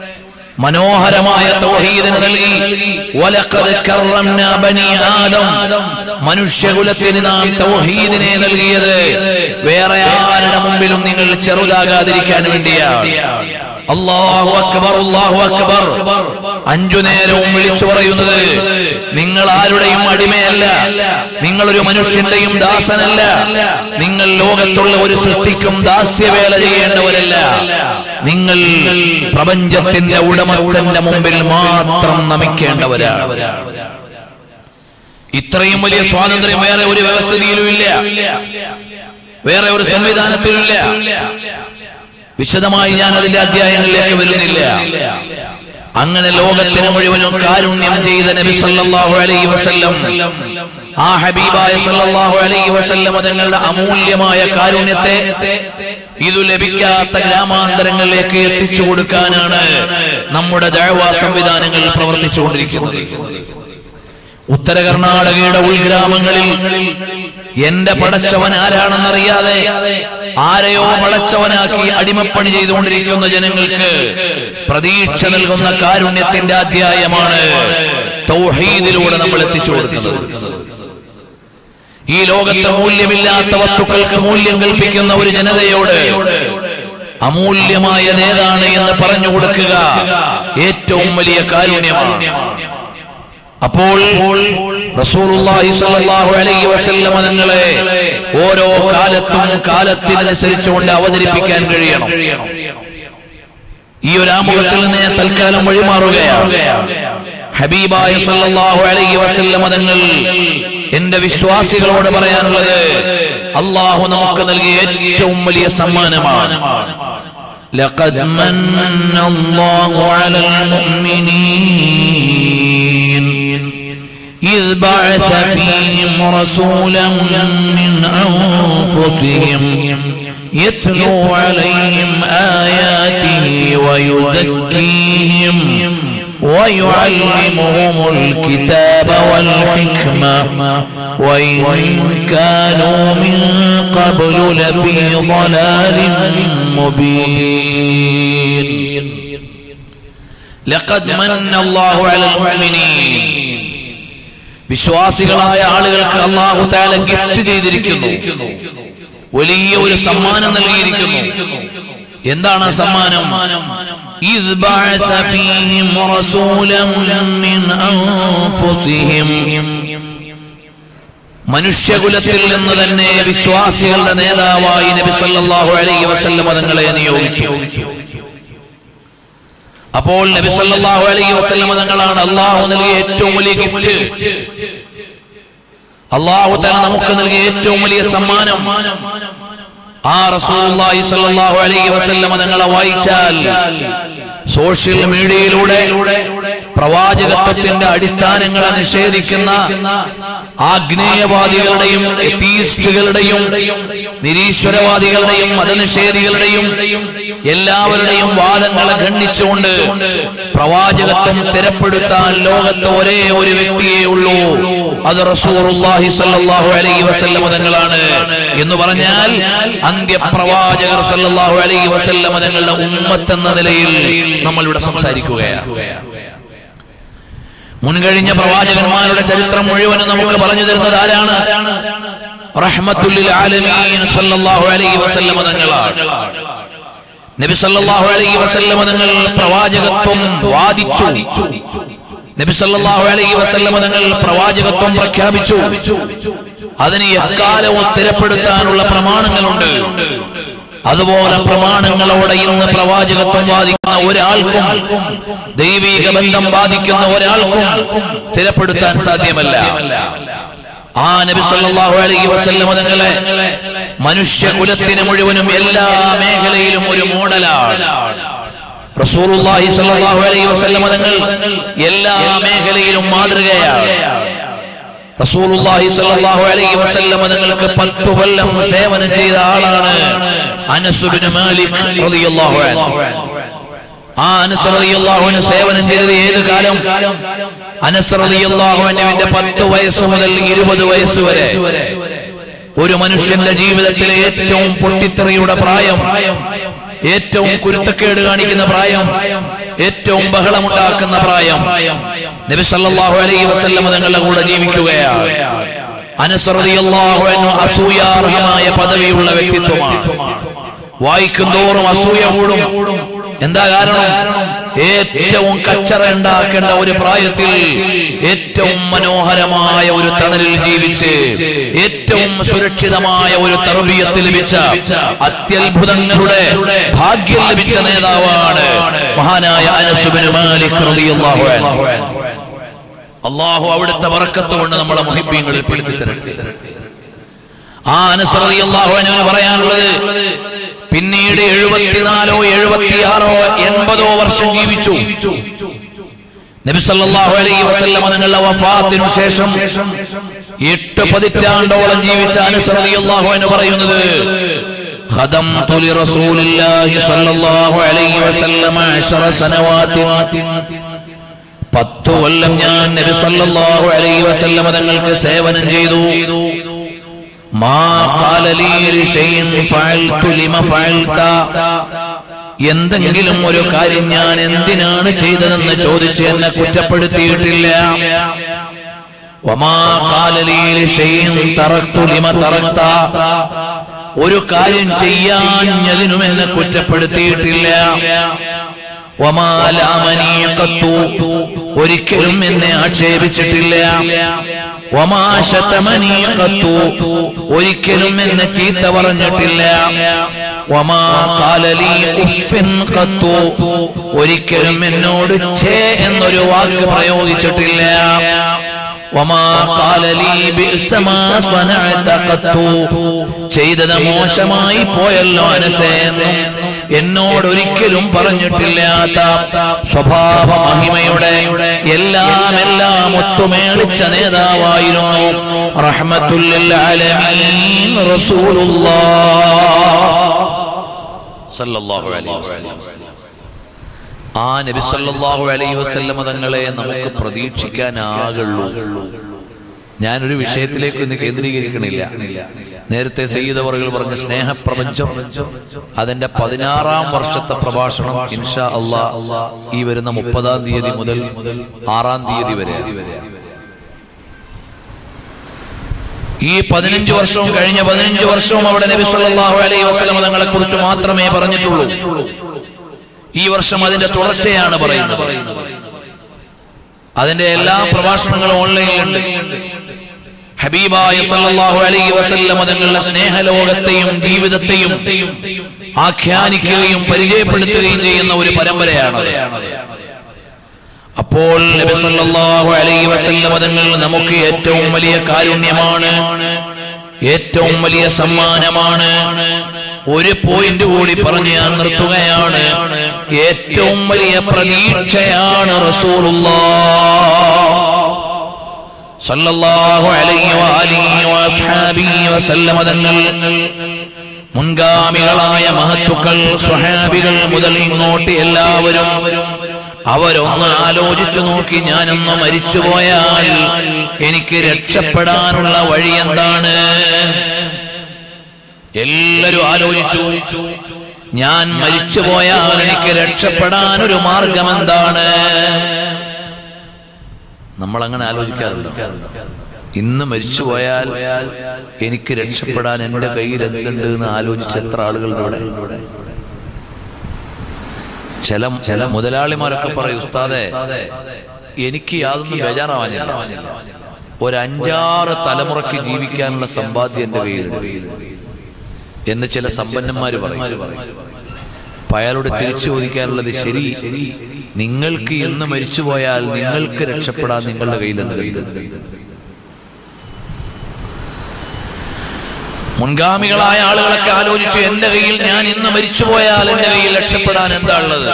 മനോഹരമായ തൗഹീദിന് നൽകി വലഖദ് കറംനാ ബനി ആദം മനുഷ്യകുലത്തിന് നാം തൗഹീദിനെ നൽകിയത് വേറെ ആരുടെ മുമ്പിലും നിങ്ങൾ ചെറുതാകാതിരിക്കാൻ വേണ്ടിയാണ് അല്ലാഹു അക്ബർ അല്ലാഹു അക്ബർ അഞ്ചു നേരവും വിളിച്ചു പറയുന്നത് നിങ്ങൾ ആരുടെയും അടിമയല്ല നിങ്ങളൊരു മനുഷ്യന്റെയും ദാസനല്ല നിങ്ങൾ ലോകത്തുള്ള ഒരു സൃഷ്ടിക്കും ദാസ്യവേല ചെയ്യേണ്ടവരല്ല നിങ്ങൾ പ്രപഞ്ചത്തിന്റെ ഉടമത്തിന്റെ മുമ്പിൽ മാത്രം നമിക്കേണ്ടവരാണ് ഇത്രയും വലിയ സ്വാതന്ത്ര്യം വേറെ ഒരു വ്യവസ്ഥിതിയിലും ഇല്ല വേറെ ഒരു സംവിധാനത്തിലുമില്ല വിശദമായി ഞാൻ അതിന്റെ അധ്യായങ്ങളിലേക്ക് വരുന്നില്ല അങ്ങനെ ലോകത്തിന് മുഴുവനും കാരുണ്യം ചെയ്ത നബി സല്ലല്ലാഹു അലൈഹി വസല്ലം ആ ഹബീബായ സല്ലല്ലാഹു അലൈഹി വസല്ലം തങ്ങളുടെ അമൂല്യമായ കാരുണ്യത്തെ ഇതു ലഭിക്കാത്ത ഗ്രാമാന്തരങ്ങളിലേക്ക് എത്തിച്ചു കൊടുക്കാനാണ് നമ്മുടെ ദഴവാ സംവിധാനങ്ങൾ പ്രവർത്തിച്ചുകൊണ്ടിരിക്കുന്നത് ഉത്തര കർണാടകയുടെ ഉൾഗ്രാമങ്ങളിൽ എന്റെ പടച്ചവൻ ആരാണെന്നറിയാതെ ആരെയോ പടച്ചവനാക്കി അടിമപ്പണി ചെയ്തുകൊണ്ടിരിക്കുന്ന ജനങ്ങൾക്ക് പ്രതീക്ഷ നൽകുന്ന കാരുണ്യത്തിന്റെ അധ്യായമാണ് തൗഹീദിലൂടെ നമ്മൾ എത്തിച്ചു കൊടുക്കുന്നത് ഈ ലോകത്തെ മൂല്യമില്ലാത്ത വസ്തുക്കൾക്ക് മൂല്യം കൽപ്പിക്കുന്ന ഒരു ജനതയോട് അമൂല്യമായതേതാണ് എന്ന് പറഞ്ഞു കൊടുക്കുക ഏറ്റവും വലിയ കാരുണ്യമാണ് അപ്പോൾ റസൂലുള്ളാഹി സ്വല്ലല്ലാഹു അലൈഹി വസല്ലം തങ്ങളെ ഓരോ കാലത്തും കാലത്തിനനുസരിച്ചുകൊണ്ട് അവതരിപ്പിക്കാൻ കഴിയണം ഈ ഒരു ആമുഖത്തിൽ നിന്ന് ഞാൻ തൽക്കാലം വഴിമാറുകയാണ് ഹബീബായ സല്ലല്ലാഹു അലൈഹി വസല്ലം തങ്ങൾ എന്റെ വിശ്വാസികളോട് പറയാനുള്ളത് അള്ളാഹു നമുക്ക് നൽകിയ ഏറ്റവും വലിയ സമ്മാനമാണ് لقد من الله على المؤمنين إذ بعث فيهم رسولا من أنفسهم يتلو عليهم آياته ويزكيهم ويعلمهم الكتاب والحكمة وإن كانوا من قبل لفي ضلال مبين لقد من الله على المؤمنين വിശ്വാസികളായ ആളുകൾക്ക് അള്ളാഹു താല ഗിഫ്റ്റ് ചെയ്തിരിക്കുന്നു വലിയ ഒരു സമ്മാനം നൽകിയിരിക്കുന്നു എന്താണ് ആ സമ്മാനം إذ بعث فيهم رسولا من أنفسهم മനുഷ്യകുലത്തിൽ നിന്ന് തന്നെ വിശ്വാസികളുടെ നേതാവായി നബി സല്ലല്ലാഹു അലൈഹി വസല്ലം തങ്ങളെ നിയോഗിച്ചു അപ്പോൾ നബി സല്ലല്ലാഹു അലൈഹി വസല്ലം തങ്ങളാണ് അള്ളാഹു നൽകിയ ഏറ്റവും വലിയ ഗിഫ്റ്റ് അള്ളാഹു തന്നെ നമുക്ക് നൽകിയ ഏറ്റവും വലിയ സമ്മാനം ആ റസൂലുള്ളാഹി സ്വല്ലല്ലാഹു അലൈഹി വസല്ലം തങ്ങളെ വായിച്ചാൽ സോഷ്യൽ മീഡിയയിലൂടെ പ്രവാചകത്വത്തിന്റെ അടിസ്ഥാനങ്ങളെ നിഷേധിക്കുന്ന ആഗ്നേയവാദികളുടെയും എത്തീസ്റ്റുകളുടെയും നിരീശ്വരവാദികളുടെയും മതനിഷേധികളുടെയും എല്ലാവരുടെയും വാദങ്ങളെ ഖണ്ഡിച്ചുകൊണ്ട് പ്രവാചകത്വം സ്ഥിരപ്പെടുത്താൻ ലോകത്ത് ഒരേ ഒരു വ്യക്തിയേ ഉള്ളൂ അത് റസൂറുല്ലാഹി സല്ലല്ലാഹു അലൈഹി വസല്ലമ തങ്ങളാണ് എന്ന് പറഞ്ഞാൽ അന്ത്യപ്രവാചകർ സല്ലല്ലാഹു അലൈഹി വസല്ലമ തങ്ങളുടെ ഉമ്മത്ത് എന്ന നിലയിൽ നമ്മൾ ഇവിടെ സംസാരിക്കുകയാണ് മുൻകഴിഞ്ഞ പ്രവാചകന്മാരുടെ ചരിത്രം മുഴുവനും നമുക്ക് പറഞ്ഞു തരുന്നത് ആരാണ് റഹ്മത്തുല്ലിൽ ആലമീൻ സല്ലല്ലാഹു അലൈഹി വസല്ലമ തങ്ങളാണ് നബി സല്ലല്ലാഹു അലൈഹി വസല്ലമ തങ്ങൾ പ്രവാചകത്വം വാദിച്ചു നബി സല്ലല്ലാഹു അലൈഹി വസല്ലമ തങ്ങൾ പ്രവാചകത്വം പ്രഖ്യാപിച്ചു അതിന് എക്കാലവും സ്ഥിരപ്പെടുത്താനുള്ള പ്രമാണങ്ങളുണ്ട് അതുപോലെ പ്രമാണങ്ങളോടെ ഇന്ന് പ്രവാചകത്വം വാദിക്കുന്ന ഒരാൾക്കും ദൈവിക ബന്ധം ബാധിക്കുന്ന ഒരാൾക്കും സ്ഥിരപ്പെടുത്താൻ സാധ്യമല്ല ആ നബി സല്ലല്ലാഹു അലൈഹി വസല്ലമ തങ്ങളെ മനുഷ്യകുലത്തിന് മുഴുവനും എല്ലാ മേഖലയിലും ഒരു മോഡലാണ് റസൂലുള്ളാഹി സ്വല്ലല്ലാഹു അലൈഹി വസല്ലമ തങ്ങൾ എല്ലാ മേഖലയിലും മാതൃകയാണ് റസൂലുള്ളാഹി സ്വല്ലല്ലാഹു അലൈഹി വസല്ലമ തങ്ങൾക്ക് പത്തു കൊല്ലം സേവനം ചെയ്ത ആളാണ് അനസ് ഇബ്നു മാലിക് റളിയല്ലാഹു അൻഹു ആ അനസ് റളിയല്ലാഹു അൻഹു സേവനം ചെയ്തത് ഏത് കാലം അനസ് റളിയല്ലാഹു അൻഹുവിന്റെ പത്ത് വയസ്സ് മുതൽ ഇരുപത് വയസ്സ് വരെ ഒരു മനുഷ്യന്റെ ജീവിതത്തിലെ ഏറ്റവും പൊട്ടിത്തെറിയുടെ പ്രായം ഏറ്റവും കുരുത്തക്കേട് കാണിക്കുന്ന പ്രായം ഏറ്റവും ബഹളമുണ്ടാക്കുന്ന പ്രായം നബി സല്ലല്ലാഹു അലൈഹി വസല്ലം തങ്ങളുടെ കൂടെ ജീവിക്കുകയാണ് അനസ് റളിയല്ലാഹു അൻഹു അസൂയാർഹമായ പദവിയുള്ള വ്യക്തിത്വമാണ് വായിക്കും തോറും അസൂയ കൂടും എന്താ കാരണം ഏറ്റവും കച്ചറ ഉണ്ടാക്കേണ്ട ഒരു പ്രായത്തിൽ ഏറ്റവും മനോഹരമായ ഒരു തണലിൽ ജീവിച്ച് ഏറ്റവും സുരക്ഷിതമായ ഒരു തർബീയത്തിൽ ലഭിച്ച അത്യത്ഭുതങ്ങളുടെ ഭാഗ്യം ലഭിച്ച നേതാവാണ് മഹാനായ അനസുബിന് മാലിക് റളിയല്ലാഹു അൻഹു അള്ളാഹു അവിടുത്തെ വറക്കത്ത് കൊണ്ട് നമ്മളെ മുഹിബീങ്ങളിൽ പെടുത്തി തരട്ടെ ആ അനുസൃതി അള്ളാഹുവിന് പറയാനുള്ളത് പിന്നീട് എഴുപത്തിനാലോ എഴുപത്തിയാറോ എൺപതോ വർഷം ജീവിച്ചു നബി സല്ലല്ലാഹു അലൈഹി വസല്ലം തങ്ങളുടെ വഫാത്തിനു ശേഷം എട്ട് പതിറ്റാണ്ടോളം ജീവിച്ച അനുസൃതി അള്ളാഹു എന്ന് പറയുന്നത് خدمت لرسول الله صلى الله عليه وسلم عشر سنوات പത്തു കൊല്ലം ഞാൻ നബി സല്ലല്ലാഹു അലൈഹി വസല്ലം തങ്ങൾക്ക് സേവനം ചെയ്തു മാ ഖാല ലീ ലിശൈഇൻ ഫഅൽതു ലിമ ഫഅൽത എന്തെങ്കിലും ഒരു കാര്യം ഞാൻ എന്തിനാണ് ചെയ്തതെന്ന് ചോദിച്ച് എന്നെ കുറ്റപ്പെടുത്തിയിട്ടില്ല വമാ ഖാല ലീ ലിശൈഇൻ തറക്തു ലിമ തറക്ത ഒരു കാര്യം ചെയ്യാഞ്ഞതിനും എന്നെ കുറ്റപ്പെടുത്തിയിട്ടില്ല വമാലാമനീ ഖത്തു ഒരിക്കലും എന്നെ ആക്ഷേപിച്ചിട്ടില്ല വമാശതമനീ ഖത്തു ഒരിക്കലും എന്നെ ചീത്ത പറഞ്ഞിട്ടില്ല വമാ ഖാലലി ഉഫിൻ ഖത്തു ഒരിക്കലും എന്നോട് ഛേ എന്നൊരു വാക്ക് പ്രയോഗിച്ചിട്ടില്ല വമാ ഖാലലി ബിഅസ മാ സ്വനഅത ഖത്തു ചെയ്തത് മോശമായി പോയല്ലോ അനസേ എന്നും എന്നോട് ഒരിക്കലും പറഞ്ഞിട്ടില്ലാത്ത സ്വഭാവ മഹിമയുടെ എല്ലാം എല്ലാം ഒത്തുമേളിച്ച നേതാവായിരുന്നു റഹ്മത്തുല്ലിൽ ആലമീൻ റസൂലുള്ളാഹ് സല്ലല്ലാഹു അലൈഹി വസല്ലം ആ നബി സല്ലല്ലാഹു അലൈഹി വസല്ലം തങ്ങളെ നമുക്ക് പ്രതീക്ഷിക്കാനാകുള്ളൂ ഞാനൊരു വിഷയത്തിലേക്ക് ഇന്ന് കേന്ദ്രീകരിക്കണില്ല നേരത്തെ സയ്യിദ് അവറുകൾ പറഞ്ഞ സ്നേഹപ്രപഞ്ചം അതിന്റെ പതിനാറാം വർഷത്തെ പ്രഭാഷണം ഇൻഷാ അള്ളാ ഈ വരുന്ന മുപ്പതാം തീയതി മുതൽ ആറാം തീയതി വരെ ഈ പതിനഞ്ച് വർഷവും കഴിഞ്ഞ പതിനഞ്ച് വർഷവും അവിടെ നബി സല്ലല്ലാഹു അലൈഹി വസല്ലം തങ്ങളെ കുറിച്ച് മാത്രമേ പറഞ്ഞിട്ടുള്ളൂ ഈ വർഷം അതിന്റെ തുടർച്ചയാണ് പറയുന്നത് അതിന്റെ എല്ലാ പ്രഭാഷണങ്ങളും ഓൺലൈനിലുണ്ട് ഹബീബായ സല്ലല്ലാഹു അലൈഹി വസല്ലം തങ്ങളുടെ സ്നേഹലോകത്തെയും ജീവിതത്തെയും ആഖ്യാനിക്കുകയും പരിചയപ്പെടുത്തുകയും ചെയ്യുന്ന ഒരു പരമ്പരയാണ് അപ്പോൾ നബി സല്ലല്ലാഹു അലൈഹി വസല്ലം തങ്ങൾ നമുക്ക് ഏറ്റവും വലിയ കാരുണ്യമാണ് ഏറ്റവും വലിയ സമ്മാനമാണ് ഒരു പോയിന്റ് കൂടി പറഞ്ഞ് ഞാൻ നിർത്തുകയാണ് ഏറ്റവും വലിയ പ്രതീക്ഷയാണ് റസൂലുള്ളാഹ് സല്ലല്ലാഹു അലൈഹി വആലിഹി വഅസ്ഹാബിഹി വസല്ലമ തങ്ങൾ മുൻഗാമികളായ മഹത്തുക്കൾ സ്വഹാബികൾ മുതൽ ഇങ്ങോട്ട് എല്ലാവരും അവരൊന്ന് ആലോചിച്ചു നോക്കി ഞാനൊന്ന് മരിച്ചുപോയാൽ എനിക്ക് രക്ഷപ്പെടാനുള്ള വഴി എന്താണ് എല്ലാരും ആലോചിച്ചു ഞാൻ മരിച്ചുപോയാൽ എനിക്ക് രക്ഷപ്പെടാൻ ഒരു മാർഗം എന്താണ് നമ്മൾ അങ്ങനെ ആലോചിക്കാറുണ്ട് ഇന്ന് മരിച്ചുപോയാൽ എനിക്ക് രക്ഷപ്പെടാൻ എന്റെ കയ്യിൽ എന്തുണ്ട് എന്ന് ആലോചിച്ച എത്ര ആളുകളുടെ ഇവിടെ ചില ചില മുതലാളിമാരൊക്കെ പറയും ഉസ്താദെ എനിക്ക് യാതൊന്നും ബേജാറാവാനില്ല ഒരു അഞ്ചാറ് തലമുറയ്ക്ക് ജീവിക്കാനുള്ള സമ്പാദ്യം എന്റെ കയ്യിലുണ്ട് എന്ന് ചില സമ്പന്നന്മാര് പറയും അപ്പൊ അയാളോട് തിരിച്ചു ചോദിക്കാനുള്ളത് ശരി നിങ്ങൾക്ക് ഇന്ന് മരിച്ചുപോയാൽ നിങ്ങൾക്ക് രക്ഷപ്പെടാൻ നിങ്ങളുടെ കയ്യിൽ എന്തുണ്ട് മുൻഗാമികളായ ആളുകളൊക്കെ ആലോചിച്ചു എന്റെ കയ്യിൽ ഞാൻ ഇന്ന് മരിച്ചുപോയാൽ എന്റെ കയ്യിൽ രക്ഷപ്പെടാൻ എന്താ ഉള്ളത്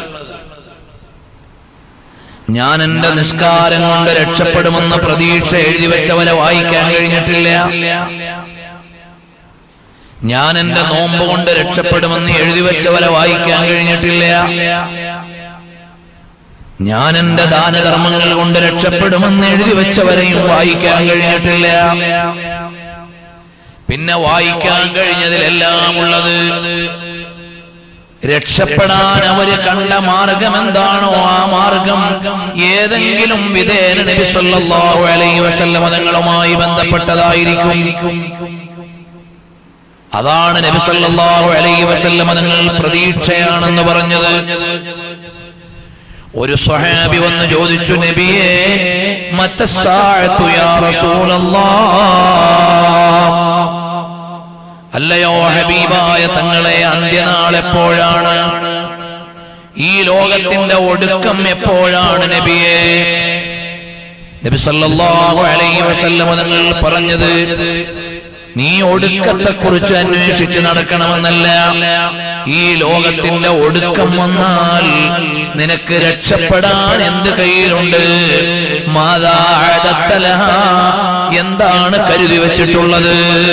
ഞാൻ എന്റെ നിസ്കാരം കൊണ്ട് രക്ഷപ്പെടുമെന്ന പ്രതീക്ഷ എഴുതി വെച്ചവരെ വായിക്കാൻ കഴിഞ്ഞിട്ടില്ല ഞാൻ എന്റെ നോമ്പ് കൊണ്ട് രക്ഷപ്പെടുമെന്ന് എഴുതി വെച്ചവരെ വായിക്കാൻ കഴിഞ്ഞിട്ടില്ല ഞാൻ എന്റെ ദാനധർമ്മങ്ങൾ കൊണ്ട് രക്ഷപ്പെടുമെന്ന് എഴുതി വെച്ചവരെയും വായിക്കാൻ കഴിഞ്ഞിട്ടില്ല പിന്നെ വായിക്കാൻ കഴിഞ്ഞതിലെല്ലാം ഉള്ളത് രക്ഷപ്പെടാൻ അവര് കണ്ട മാർഗം എന്താണോ ആ മാർഗം ഏതെങ്കിലും വിധേന നബി സല്ലല്ലാഹു അലൈഹി വസല്ലം തങ്ങളുമായി ബന്ധപ്പെട്ടതായിരിക്കും അതാണ് നബി സല്ലല്ലാഹു അലൈഹി വസല്ലം തങ്ങൾ പ്രതീക്ഷയാണെന്ന് പറഞ്ഞത് ഒരു സ്വഹാബി വന്ന് ചോദിച്ചു നബിയെ മറ്റസാഴത്തു യാ റസൂലല്ലാഹ് അല്ലയോ ഹബീബായ തങ്ങളെ അന്ത്യനാൾ എപ്പോഴാണ് ഈ ലോകത്തിന്റെ ഒടുക്കം എപ്പോഴാണ് നബിയെ നബി സല്ലല്ലാഹു അലൈഹി വസല്ലം തങ്ങൾ പറഞ്ഞത് നീ ഒടുക്കത്തെ കുറിച്ച് അന്വേഷിച്ച് നടക്കണമെന്നല്ല ഈ ലോകത്തിന്റെ ഒടുക്കം വന്നാൽ നിനക്ക് രക്ഷപ്പെടാൻ എന്ത് കയ്യിലുണ്ട് മാതാഴത്തലഹ എന്താണ് കരുതി വച്ചിട്ടുള്ളത്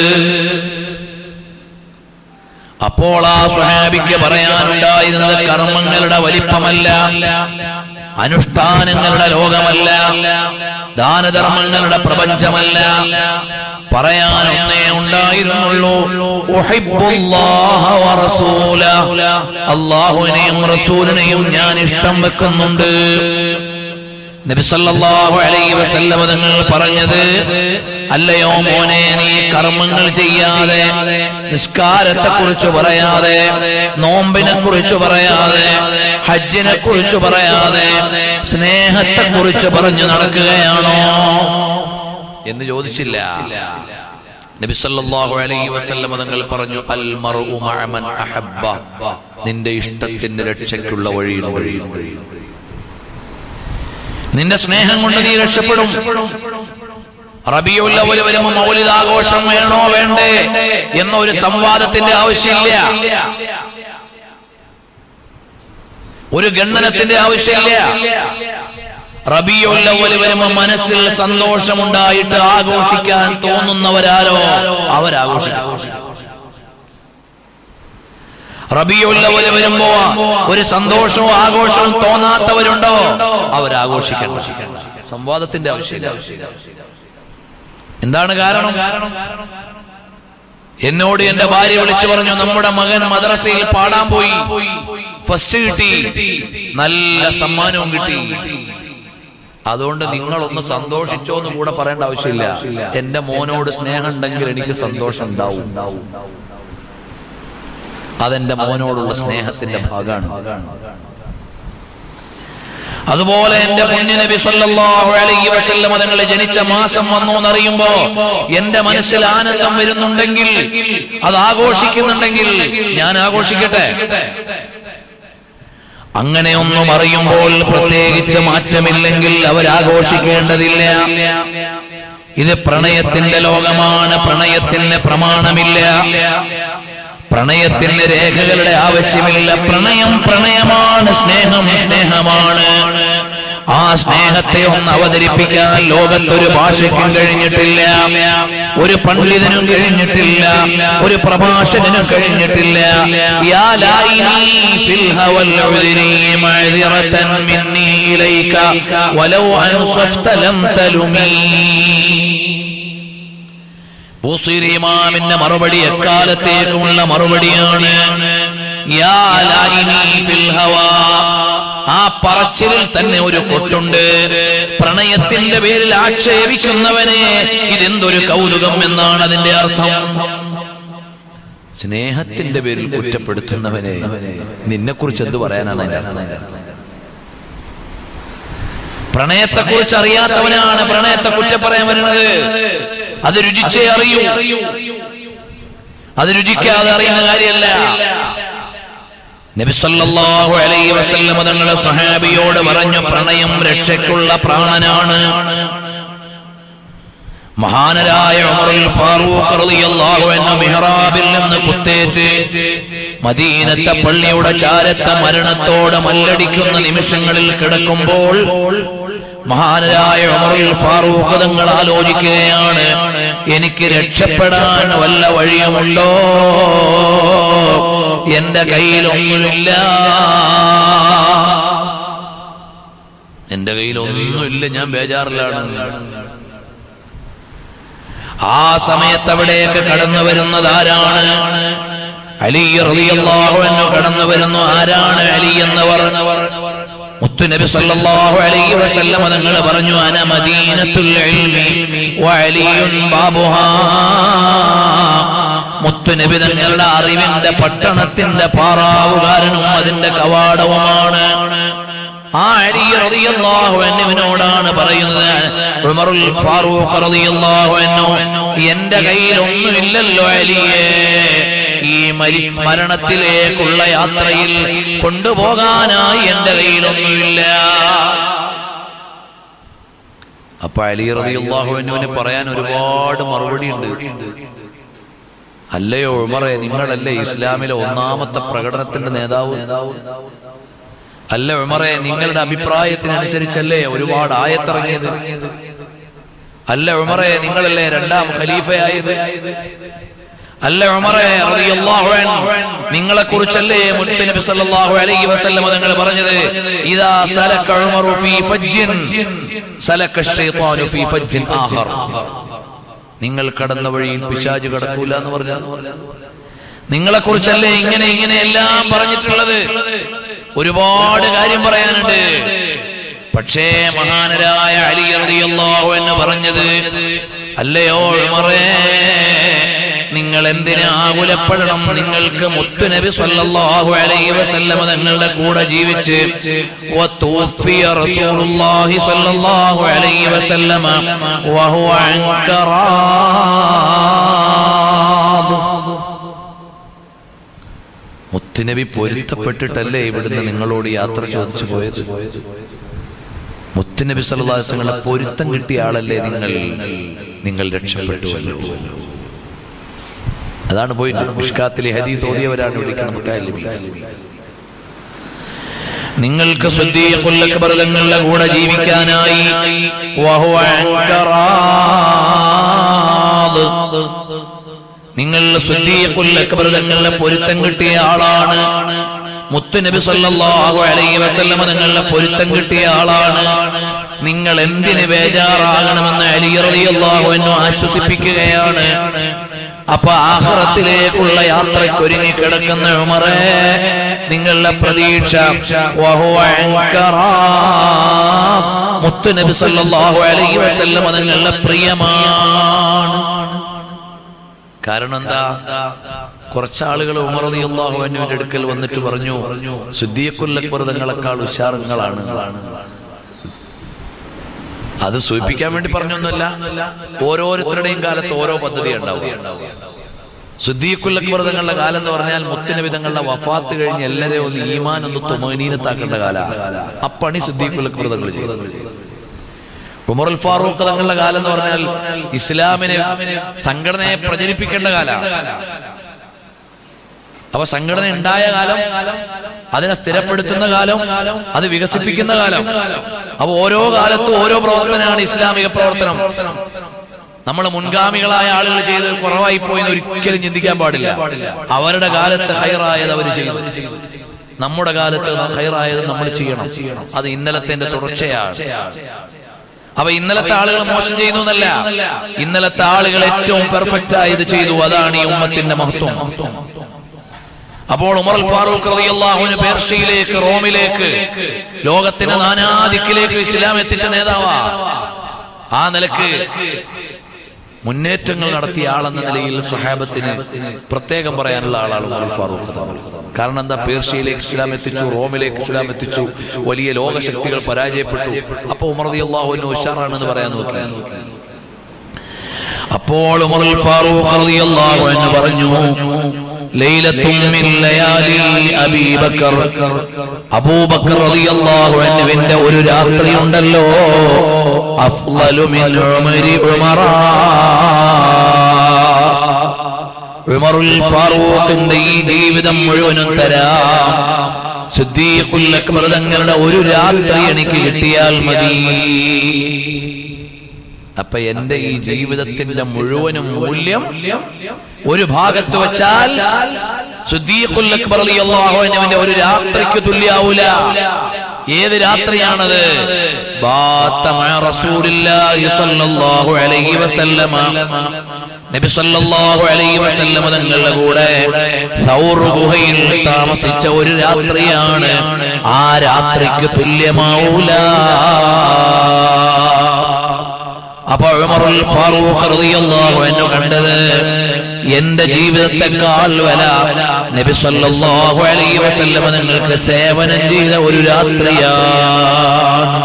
അപ്പോൾ ആ സുഹാബിക്ക് പറയാനുണ്ടായിരുന്നത് കർമ്മങ്ങളുടെ വലിപ്പമല്ല അനുഷ്ഠാനങ്ങളുടെ ലോകമല്ല ദാനധർമ്മങ്ങളുടെ പ്രപഞ്ചമല്ല പറയാൻ ഒന്നേ ഉണ്ടായിരുന്നുള്ളൂ ഉഹിബ്ബുല്ലാഹ വറസൂല. അള്ളാഹുവിനെയും റസൂലിനെയും ഞാൻ ഇഷ്ടം വെക്കുന്നുണ്ട് നബി സല്ലല്ലാഹു അലൈഹി വസല്ലം തങ്ങൾ പറഞ്ഞത് അല്ലയോ മോനെ നീ കർമ്മങ്ങൾ ചെയ്യാതെ നിസ്കാരത്തെ കുറിച്ച് പറയാതെ നോമ്പിനെ കുറിച്ച് പറയാതെ ഹജ്ജിനെ കുറിച്ച് പറയാതെ സ്നേഹത്തെ കുറിച്ച് പറഞ്ഞു നടക്കുകയാണോ എന്ന് ചോദിച്ചില്ല നബി സല്ലല്ലാഹു അലൈഹി വസല്ലം തങ്ങൾ പറഞ്ഞു അൽ മർഉ മഅ മൻ അഹബ്ബ നിന്റെ ഇഷ്ടത്തിന്റെ രക്ഷയ്ക്കുള്ള വഴിയുണ്ട് വഴിയുണ്ട് നിന്റെ സ്നേഹം കൊണ്ട് നീ രക്ഷപ്പെടും റബിയുള്ള ഒരു വരുമ്പോ മൗലിതാഘോഷം വേണോ വേണ്ടേ എന്നൊരു സംവാദത്തിന്റെ ആവശ്യമില്ല ഒരു ഗണ്ണനത്തിന്റെ ആവശ്യമില്ല റബിയുള്ള ഒരു വരുമ്പോ മനസ്സിൽ സന്തോഷമുണ്ടായിട്ട് ആഘോഷിക്കാൻ തോന്നുന്നവരാരോ അവരാഘോഷിക്കും റബിയുള്ളവര് വരുമ്പോ ഒരു സന്തോഷവും ആഘോഷവും തോന്നാത്തവരുണ്ടോ അവരാഘോഷിക്കണം സംവാദത്തിന്റെ ആവശ്യമില്ല എന്താണ് കാരണം എന്നോട് എന്റെ ഭാര്യ വിളിച്ചു പറഞ്ഞു നമ്മുടെ മകൻ മദ്രസയിൽ പാടാൻ പോയി ഫസ്റ്റ് കിട്ടി നല്ല സമ്മാനവും കിട്ടി അതുകൊണ്ട് നിങ്ങളൊന്ന് സന്തോഷിച്ചോ എന്ന് കൂടെ പറയേണ്ട ആവശ്യമില്ല എന്റെ മോനോട് സ്നേഹം ഉണ്ടെങ്കിൽ എനിക്ക് സന്തോഷം ഉണ്ടാവും അതെന്റെ മോനോടുള്ള സ്നേഹത്തിന്റെ ഭാഗമാണ് അതുപോലെ എന്റെ പുണ്യ നബി സല്ലല്ലാഹു അലൈഹി വസല്ലം തങ്ങൾ ജനിച്ച മാസം വന്നു എന്നറിയുമ്പോ എന്റെ മനസ്സിൽ ആനന്ദം വരുന്നുണ്ടെങ്കിൽ അത് ആഘോഷിക്കുന്നുണ്ടെങ്കിൽ ഞാൻ ആഘോഷിക്കട്ടെ അങ്ങനെ ഒന്നും അറിയുമ്പോൾ പ്രത്യേകിച്ച് മാറ്റമില്ലെങ്കിൽ അവരാഘോഷിക്കേണ്ടതില്ല ഇത് പ്രണയത്തിന്റെ ലോകമാണ് പ്രണയത്തിന് പ്രമാണമില്ല പ്രണയത്തിന് രേഖകളുടെ ആവശ്യമില്ല പ്രണയം പ്രണയമാണ് സ്നേഹം സ്നേഹമാണ് ആ സ്നേഹത്തെ ഒന്ന് അവതരിപ്പിക്കാൻ ലോകത്തൊരു ഭാഷയ്ക്കും കഴിഞ്ഞിട്ടില്ല ഒരു പണ്ഡിതനും കഴിഞ്ഞിട്ടില്ല ഒരു പ്രഭാഷകനും കഴിഞ്ഞിട്ടില്ല യാ ലായിനി ഫിൽ ഹവൽ ഉദ്രി മഅ്ദിറതൻ മിന്നി ഇലൈക വലൗ അൻസഫ്ത ലം തലുമീ ബൂസീർ ഇമാമിന്റെ മറുപടി എക്കാലത്തേക്കുമുള്ള മറുപടിയാണ് യാ ലായിനി ഫിൽ ഹവാ. ആ പറച്ചിലിൽ തന്നെ ഒരു കൊട്ടുണ്ട് പ്രണയത്തിന്റെ പേരിൽ ആക്ഷേപിക്കുന്നവനെ ഇതെന്തൊരു കൗതുകം എന്നാണ് അതിന്റെ അർത്ഥം സ്നേഹത്തിന്റെ പേരിൽ കുറ്റപ്പെടുത്തുന്നവനെ നിന്നെ കുറിച്ച് എന്ത് പറയാനാണ് അതിന്റെ അർത്ഥം പ്രണയത്തെക്കുറിച്ച് അറിയാത്തവനാണ് പ്രണയത്തെ കുറ്റപ്പറയാൻ വരുന്നത് അത് രുചിച്ചേ അറിയൂ അത് രുചിക്കാതെ അറിയുന്ന കാര്യമല്ല നബി സല്ലല്ലാഹു അലൈഹി വസല്ലം തങ്ങളെ സഹാബിയോട് പറഞ്ഞു പ്രണയം രക്ഷയ്ക്കുള്ള പ്രാണനാണ് മഹാനരായ ഉമറുൽ ഫാറൂഖ് റളിയല്ലാഹു അൻഹു മിഹ്റാബിൽ നിന്ന് കുത്തേറ്റ് മദീനത്തെ പള്ളിയുടെ ചാരത്ത മരണത്തോടെ മല്ലടിക്കുന്ന നിമിഷങ്ങളിൽ കിടക്കുമ്പോൾ മഹാനരായ ഉമറുൽ ഫാറൂഖ് തങ്ങൾ ആലോചിക്കുകയാണ് എനിക്ക് രക്ഷപ്പെടാൻ വല്ല വഴിയുമുണ്ടോ എന്റെ കയ്യിലൊന്നുമില്ല എന്റെ കയ്യിലൊന്നുമില്ല ഞാൻ ബേജാറിലാണ് ആ സമയത്ത് അവിടേക്ക് കടന്നു വരുന്നത് ആരാണ് അലി റളിയല്ലാഹു അൻഹു കടന്നു വരുന്നു ആരാണ് അലി എന്നവർ മുത്തുനബി സല്ലല്ലാഹു അലൈഹി വസല്ലം തങ്ങൾ പറഞ്ഞു അന മദീനത്തുൽ ഇൽമി വഅലിയുൻ ബാബുഹാ മുത്തുനബി തങ്ങളുടെ അറിവിന്റെ പട്ടണത്തിന്റെ പാറാവുകാരനും അതിന്റെ കവാടവുമാണ് ആ അലി റളിയല്ലാഹു അൻഹുവിനോടാണ് പറയുന്നത് ഉമറുൽ ഫാറൂഖ് റളിയല്ലാഹു അൻഹു എന്റെ കയ്യിൽ ഒന്നുമില്ലല്ലോ അലിയേ ഈ മരി മരണത്തിലേക്കുള്ള യാത്രയിൽ കൊണ്ടുപോകാനായി എന്റെ കയ്യിലൊന്നുമില്ല അപ്പൊ അലി റളിയല്ലാഹുവിന് പറയാൻ ഒരുപാട് മറുപടി ഉണ്ട് അല്ലയോ ഉമറെ നിങ്ങളല്ലേ ഇസ്ലാമിലെ ഒന്നാമത്തെ പ്രകടനത്തിന്റെ നേതാവ് അല്ല ഉമറെ നിങ്ങളുടെ അഭിപ്രായത്തിനനുസരിച്ചല്ലേ ഒരുപാട് ആയത്തിറങ്ങിയത് അല്ല ഉമറെ നിങ്ങളല്ലേ രണ്ടാം ഖലീഫയായത് അല്ല ഉമറെ റളിയല്ലാഹു അൻഹു നിങ്ങളെ കുറിച്ചല്ലേ മുത്തനബി സല്ലല്ലാഹു അലൈഹി വസല്ലം തങ്ങൾ പറഞ്ഞത് ഇദാ സലക ഉമറു ഫീ ഫജ്ജിൻ സലക അശ്ശൈത്താനു ഫീ ഫജ്ജിൻ ആഖർ നിങ്ങൾ കടന്ന വഴിയിൽ പിശാച് കടക്കൂല എന്ന് പറഞ്ഞാൽ നിങ്ങളെ കുറിച്ചല്ലേ ഇങ്ങനെ ഇങ്ങനെ എല്ലാം പറഞ്ഞിട്ടുള്ളത് ഒരുപാട് കാര്യം പറയാനുണ്ട് പക്ഷേ മഹാനരായ അലി റളിയല്ലാഹു എന്ന് പറഞ്ഞത് അല്ലയോ ഉമറേ നിങ്ങൾ എന്തിന് ആകുലപ്പെടണം നിങ്ങൾക്ക് മുത്തുനബി സല്ലല്ലാഹു അലൈഹി വസല്ലമ തങ്ങളുടെ കൂടെ ജീവിച്ച് വതൂഫിയ റസൂലുള്ളാഹി സല്ലല്ലാഹു അലൈഹി വസല്ലമ വഹുവ അൻകറാദ് മുത്തുനബി പൊരുത്തപ്പെട്ടിട്ടല്ലേ ഇവിടുന്ന് നിങ്ങളോട് യാത്ര ചോദിച്ചു പോയത് മുത്തുനബി സല്ലല്ലാഹു അലൈഹി വസല്ലമയുടെ പൊരുത്തം കിട്ടിയ ആളല്ലേ നിങ്ങൾ നിങ്ങൾ രക്ഷപ്പെട്ടുവല്ലോ അതാണ് പോയിട്ട് മിഷ്കാത്തിലെ ഹദീസ് ഓതിയവരാണ് വിളിക്കുന്നത് മുത്താലിമി നിങ്ങൾക്ക് ശുദ്ധീയങ്ങളുടെ കൂടെ ജീവിക്കാനായി വഹുവ അൻകറാദ്. നിങ്ങൾ ശുദ്ധീയങ്ങളുടെ പൊരുത്തം കിട്ടിയ ആളാണ് മുത്തുനബി സല്ലല്ലാഹു അലൈഹി വസല്ലമ നിങ്ങളുടെ പൊരുത്തം കിട്ടിയ ആളാണ് നിങ്ങൾ എന്തിന് ബേജാറാകണമെന്ന് അലി റളിയല്ലാഹു അൻഹു ആശ്വസിപ്പിക്കുകയാണ് അപ്പൊ ആഹ്റത്തിലേക്കുള്ള യാത്രയ്ക്ക് ഒരുങ്ങി കിടക്കുന്ന ഉമറേ നിങ്ങളുടെ പ്രതീക്ഷ വഹുവ അൻകറാം. മുത്തുനബി സല്ലല്ലാഹു അലൈഹി വസല്ലമ നിങ്ങളുടെ പ്രിയമാണ് കാരണം എന്താ കുറച്ചാളുകൾ ഉമർ റളിയല്ലാഹു അൻഹുവിന്റെ അടുക്കൽ വന്നിട്ട് പറഞ്ഞു ശുദ്ധിയക്കുല്ലക്ബർ തങ്ങളെക്കാൾ ഉഷാറുങ്ങളാണ് അത് സൂചിപ്പിക്കാൻ വേണ്ടി പറഞ്ഞൊന്നുമല്ല ഓരോരുത്തരുടെയും കാലത്ത് ഓരോ പദ്ധതി ഉണ്ടാവും ശുദ്ധീക്കുല്ലക്ബർ തങ്ങളുടെ കാലം എന്ന് പറഞ്ഞാൽ മുത്തുനബി തങ്ങളുടെ വഫാത്ത് കഴിഞ്ഞ് എല്ലാരെയും ഒന്ന് ഈമാൻ ഒന്ന് തുമനീനത്താക്കേണ്ട കാല അപ്പണി ശുദ്ധീക്കുല്ലക്ബർ തങ്ങൾ ചെയ്തു ഉമറുൽ ഫാറൂഖ് തങ്ങളുടെ കാലം എന്ന് പറഞ്ഞാൽ ഇസ്ലാമിനെ സംഘടനയെ പ്രചരിപ്പിക്കേണ്ട കാലമാണ് അപ്പൊ സംഘടന ഉണ്ടായ കാലം അതിനെ സ്ഥിരപ്പെടുത്തുന്ന കാലം അത് വികസിപ്പിക്കുന്ന കാലം അപ്പൊ ഓരോ കാലത്തും ഓരോ പ്രവർത്തനമാണ് ഇസ്ലാമിക പ്രവർത്തനം നമ്മൾ മുൻഗാമികളായ ആളുകൾ ചെയ്ത് കുറവായി പോയെന്ന് ഒരിക്കലും ചിന്തിക്കാൻ പാടില്ല അവരുടെ കാലത്ത് ഹൈറായത് അവർ ചെയ്തു നമ്മുടെ കാലത്ത് ഹൈറായത് നമ്മൾ ചെയ്യണം അത് ഇന്നലത്തെ തുടർച്ചയാണ് അപ്പൊ ഇന്നലത്തെ ആളുകൾ മോശം ചെയ്യുന്നു എന്നല്ല ഇന്നലത്തെ ആളുകൾ ഏറ്റവും പെർഫെക്റ്റ് ആയത് ചെയ്തു അതാണ് ഈ ഉമ്മത്തിന്റെ മഹത്വം അപ്പോൾ ഉമർ അൽ ഫാറൂഖ് റളിയല്ലാഹുവിന് പേർഷ്യയിലേക്ക് റോമിലേക്ക് ലോകത്തിന്റെ നാനാദിക്കിലേക്ക് ഇസ്ലാം എത്തിച്ച നേതാവാ ആ നിലക്ക് മുന്നേറ്റങ്ങൾ നടത്തിയ ആളെന്ന നിലയിൽ സുഹാബത്തിന് പ്രത്യേകം പറയാനുള്ള ആളാണ് ഉമർ അൽ ഫാറൂഖ് തങ്ങൾ. കാരണം എന്താ പേർഷ്യയിലേക്ക് ഇസ്ലാം എത്തിച്ചു റോമിലേക്ക് ഇസ്ലാം എത്തിച്ചു വലിയ ലോകശക്തികൾ പരാജയപ്പെട്ടു അപ്പൊ ഉമർ റളിയല്ലാഹുവിന് ഉഷാറാണെന്ന് പറയാൻ നോക്കി അപ്പോൾ ഉമർ അൽ ഫാറൂഖ് റളിയല്ലാഹു അൻഹു പറഞ്ഞു ലൈലത്തും മിൻ ലയാലി അബീ ബക്കർ അബൂബക്കർ റളിയല്ലാഹു അൻഹുവിന്റെ ഒരു രാത്രി ഉണ്ടല്ലോ അഫ്ളലു മിൻ ഉമരി ഉമറ ഉമറുൽ ഫാറൂഖിന്റെ ഈ ജീവിതം മുഴുവനും തരാം സിദ്ദീഖുൽ അക്ബർ തങ്ങളുടെ ഒരു രാത്രി എനിക്ക് കിട്ടിയാൽ മതി അപ്പൊ എന്റെ ഈ ജീവിതത്തിന്റെ മുഴുവനും മൂല്യം ഒരു ഭാഗത്ത് വെച്ചാൽ സുദ്ദീഖുൽ അക്ബർ റളിയല്ലാഹു അൻഹുവിന്റെ ഒരു രാത്രിക്ക് തുല്യാവൂല ഏത് രാത്രിയാണത് ബാത്ത മഅ റസൂലില്ലാഹി സ്വല്ലല്ലാഹു അലൈഹി വസല്ലമ നബി സല്ലല്ലാഹു അലൈഹി വസല്ലം തങ്ങളുടെ കൂടെ സൗർ ഗുഹയിൽ താമസിച്ച ഒരു രാത്രിയാണ് ആ രാത്രിക്ക് തുല്യമാവൂല അപ്പൊ ഉമറുൽ ഫാറൂഖ് റളിയല്ലാഹു അൻഹു കണ്ടത് എന്റെ ജീവിതത്തെക്കാൾ വില നബി സല്ലല്ലാഹു അലൈഹി വസല്ലം നിങ്ങൾക്ക് സേവനം ചെയ്ത ഒരു രാത്രിയാണ്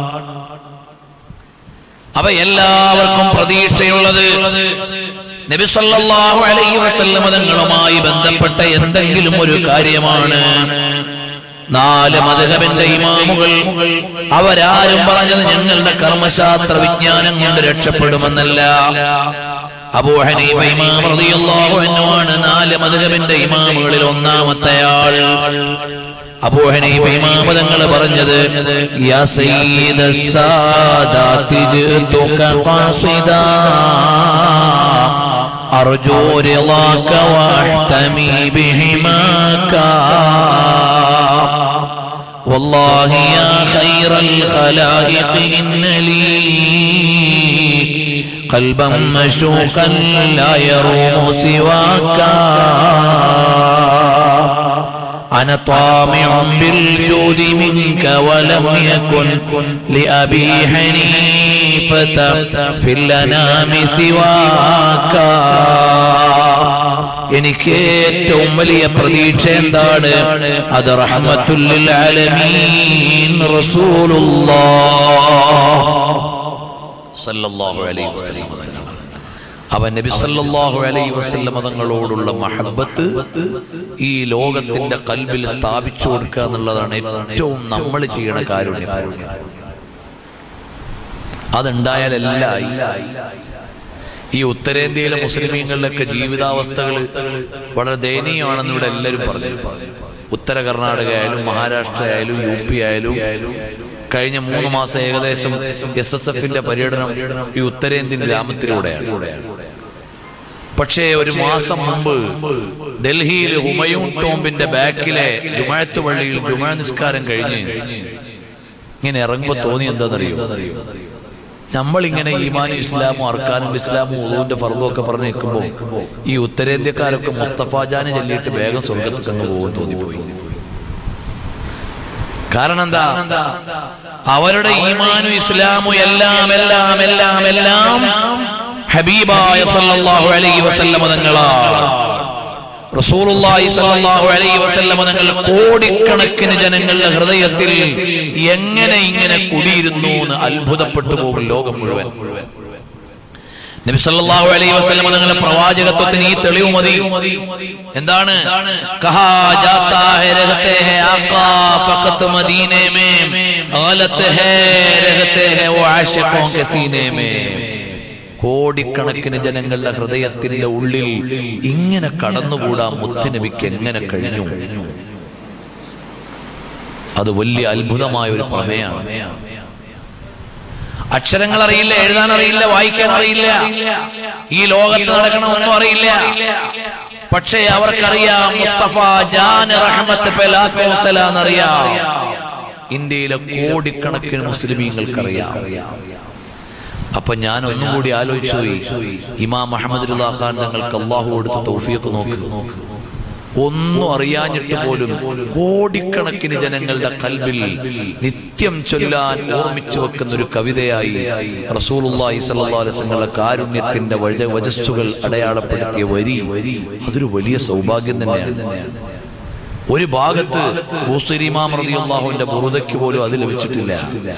അവ എല്ലാവർക്കും പ്രതീക്ഷയുള്ളത് നബി സല്ലല്ലാഹു അലൈഹി വസല്ലം തങ്ങളുമായി ബന്ധപ്പെട്ട എന്തെങ്കിലും ഒരു കാര്യമാണ് നാല് മതകബിന്റെ ഇമാമുകൾ അവരാരും പറഞ്ഞത് ഞങ്ങളുടെ കർമ്മശാസ്ത്ര വിജ്ഞാനം കൊണ്ട് രക്ഷപ്പെടുമെന്നല്ല അബൂ ഹനീഫ ഇമാം റളിയല്ലാഹു അൻഹു ആണ് നാല് മതകബിന്റെ ഇമാമുകളിൽ ഒന്നാമത്തെ ആൾ അബൂ ഹനീഫ ഇമാം തങ്ങൾ പറഞ്ഞത് യാ സയ്യിദ സാദാതി ജിതുക ഖാസിദാ അർജു റിളാക വഅഹ്തമി ബിഹിമാക والله يا خير الخلائق إن لي قلبا مشوقا لا يروم سواك أنا طامع بالجود منك ولم يكن لأبي حنيفة في الأنام سواك എനിക്ക് ഏറ്റവും വലിയ പ്രതീക്ഷ എന്താണ് അത് റഹ്മത്തുല്ലിൽ ആലമീൻ റസൂലുള്ളാഹ് അലൈഹി വസല്ലം അവൻ നബി സല്ലല്ലാഹു അലൈഹി വസല്ലം തങ്ങളോടുള്ള മഹബത്ത് ഈ ലോകത്തിന്റെ കൽബിൽ സ്ഥാപിച്ചു കൊടുക്കുക എന്നുള്ളതാണ് ഏറ്റവും നമ്മൾ ചെയ്യണ കാരുണ്യം അതുണ്ടായാലെല്ലായി ഈ ഉത്തരേന്ത്യയിലെ മുസ്ലിമീങ്ങളിലൊക്കെ ജീവിതാവസ്ഥകൾ വളരെ ദയനീയമാണെന്ന് ഇവിടെ എല്ലാവരും പറഞ്ഞു ഉത്തര കർണാടക ആയാലും മഹാരാഷ്ട്ര ആയാലും യു പി ആയാലും കഴിഞ്ഞ മൂന്ന് മാസം ഏകദേശം എസ് എസ് എഫിന്റെ പര്യടനം ഈ ഉത്തരേന്ത്യൻ ഗ്രാമത്തിലൂടെയാണ് പക്ഷേ ഒരു മാസം മുമ്പ് ഡൽഹിയിൽ ഹുമയൂൺ ടോംബിന്റെ ബാക്കിലെ ജുമാഴത്ത് പള്ളിയിൽ ജുമാ നിസ്കാരം കഴിഞ്ഞ് ഇങ്ങനെ ഇറങ്ങുമ്പോ തോന്നി എന്താണെന്നറിയോ നമ്മളിങ്ങനെ ഈമാനും ഇസ്ലാമും അർക്കാനും ഇസ്ലാമും ഉളുവിന്റെ ഫർദും ഒക്കെ പറഞ്ഞു നിൽക്കുമ്പോൾ ഈ ഉത്തരേന്ത്യക്കാരൊക്കെ മുസ്തഫാജാനെ ചൊല്ലിയിട്ട് വേഗം സ്വർഗത്തിൽ അങ്ങ് പോകും തോന്നിപ്പോയി കാരണം എന്താ അവരുടെ ഈമാനും ഇസ്ലാമും എല്ലാം എല്ലാം എല്ലാം എല്ലാം ഹബീബായ സല്ലല്ലാഹു അലൈഹി വസല്ലമ തങ്ങളാണ് റസൂലുള്ളാഹി സ്വല്ലല്ലാഹു അലൈഹി വസല്ലം തങ്ങൾ കോടിക്കണക്കിന് ജനങ്ങളുടെ ഹൃദയത്തിൽ എങ്ങനെ ഇങ്ങനെ കുടിയിരുന്നു എന്ന് അത്ഭുതപ്പെട്ടു പോകും ലോകം മുഴുവൻ നബി സല്ലല്ലാഹു അലൈഹി വസല്ലം തങ്ങളുടെ പ്രവാചകത്വത്തിന് ഈ തെളിവ് മതി എന്താണ് കഹാ ജാതാ ഹെ രഹത്തെ ഹെ ആഖാ ഫഖത് മദീനെ മേ ഗലത് ഹെ രഹത്തെ ഹെ വോ ആശിഖോं के सीने में കോടിക്കണക്കിന് ജനങ്ങളുടെ ഹൃദയത്തിന്റെ ഉള്ളിൽ ഇങ്ങനെ കടന്നുകൂടാൻ മുത്തുനബിക്ക് എങ്ങനെ കഴിഞ്ഞു അത് വലിയ അത്ഭുതമായ ഒരു പ്രമേയാണ് അക്ഷരങ്ങൾ അറിയില്ല എഴുതാൻ അറിയില്ല വായിക്കാൻ അറിയില്ല ഈ ലോകത്ത് നടക്കണ ഒന്നും അറിയില്ല പക്ഷേ അവർക്കറിയാം മുസ്തഫ ജാൻ റഹ്മത്ത് എന്നറിയാം ഇന്ത്യയിലെ കോടിക്കണക്കിന് മുസ്ലിമീങ്ങൾക്കറിയാം അപ്പൊ ഞാൻ ഒന്നും കൂടി ആലോചിച്ചു പോയി ഇമാം മുഹമ്മദ് ഖാൻ തങ്ങൾക്ക് അള്ളാഹു കൊടുത്ത തൗഫീഖ് നോക്ക് ഒന്നും അറിയാഞ്ഞിട്ട് പോലും കോടിക്കണക്കിന് ജനങ്ങളുടെ കൽബിൽ നിത്യം ചൊല്ലാൻ ഓർമ്മിച്ചു വെക്കുന്ന ഒരു കവിതയായി റസൂലുള്ളാഹി സ്വല്ലല്ലാഹു അലൈഹി വസല്ലമയുടെ കാരുണ്യത്തിന്റെ വജ വജസ്സുകൾ അടയാളപ്പെടുത്തിയ വരി അതൊരു വലിയ സൗഭാഗ്യം തന്നെയാണ് ഒരു ഭാഗത്ത് ബൂസരിമാം റളിയല്ലാഹുവിന്റെ ബുറുദയ്ക്ക് പോലും അത് ലഭിച്ചിട്ടില്ല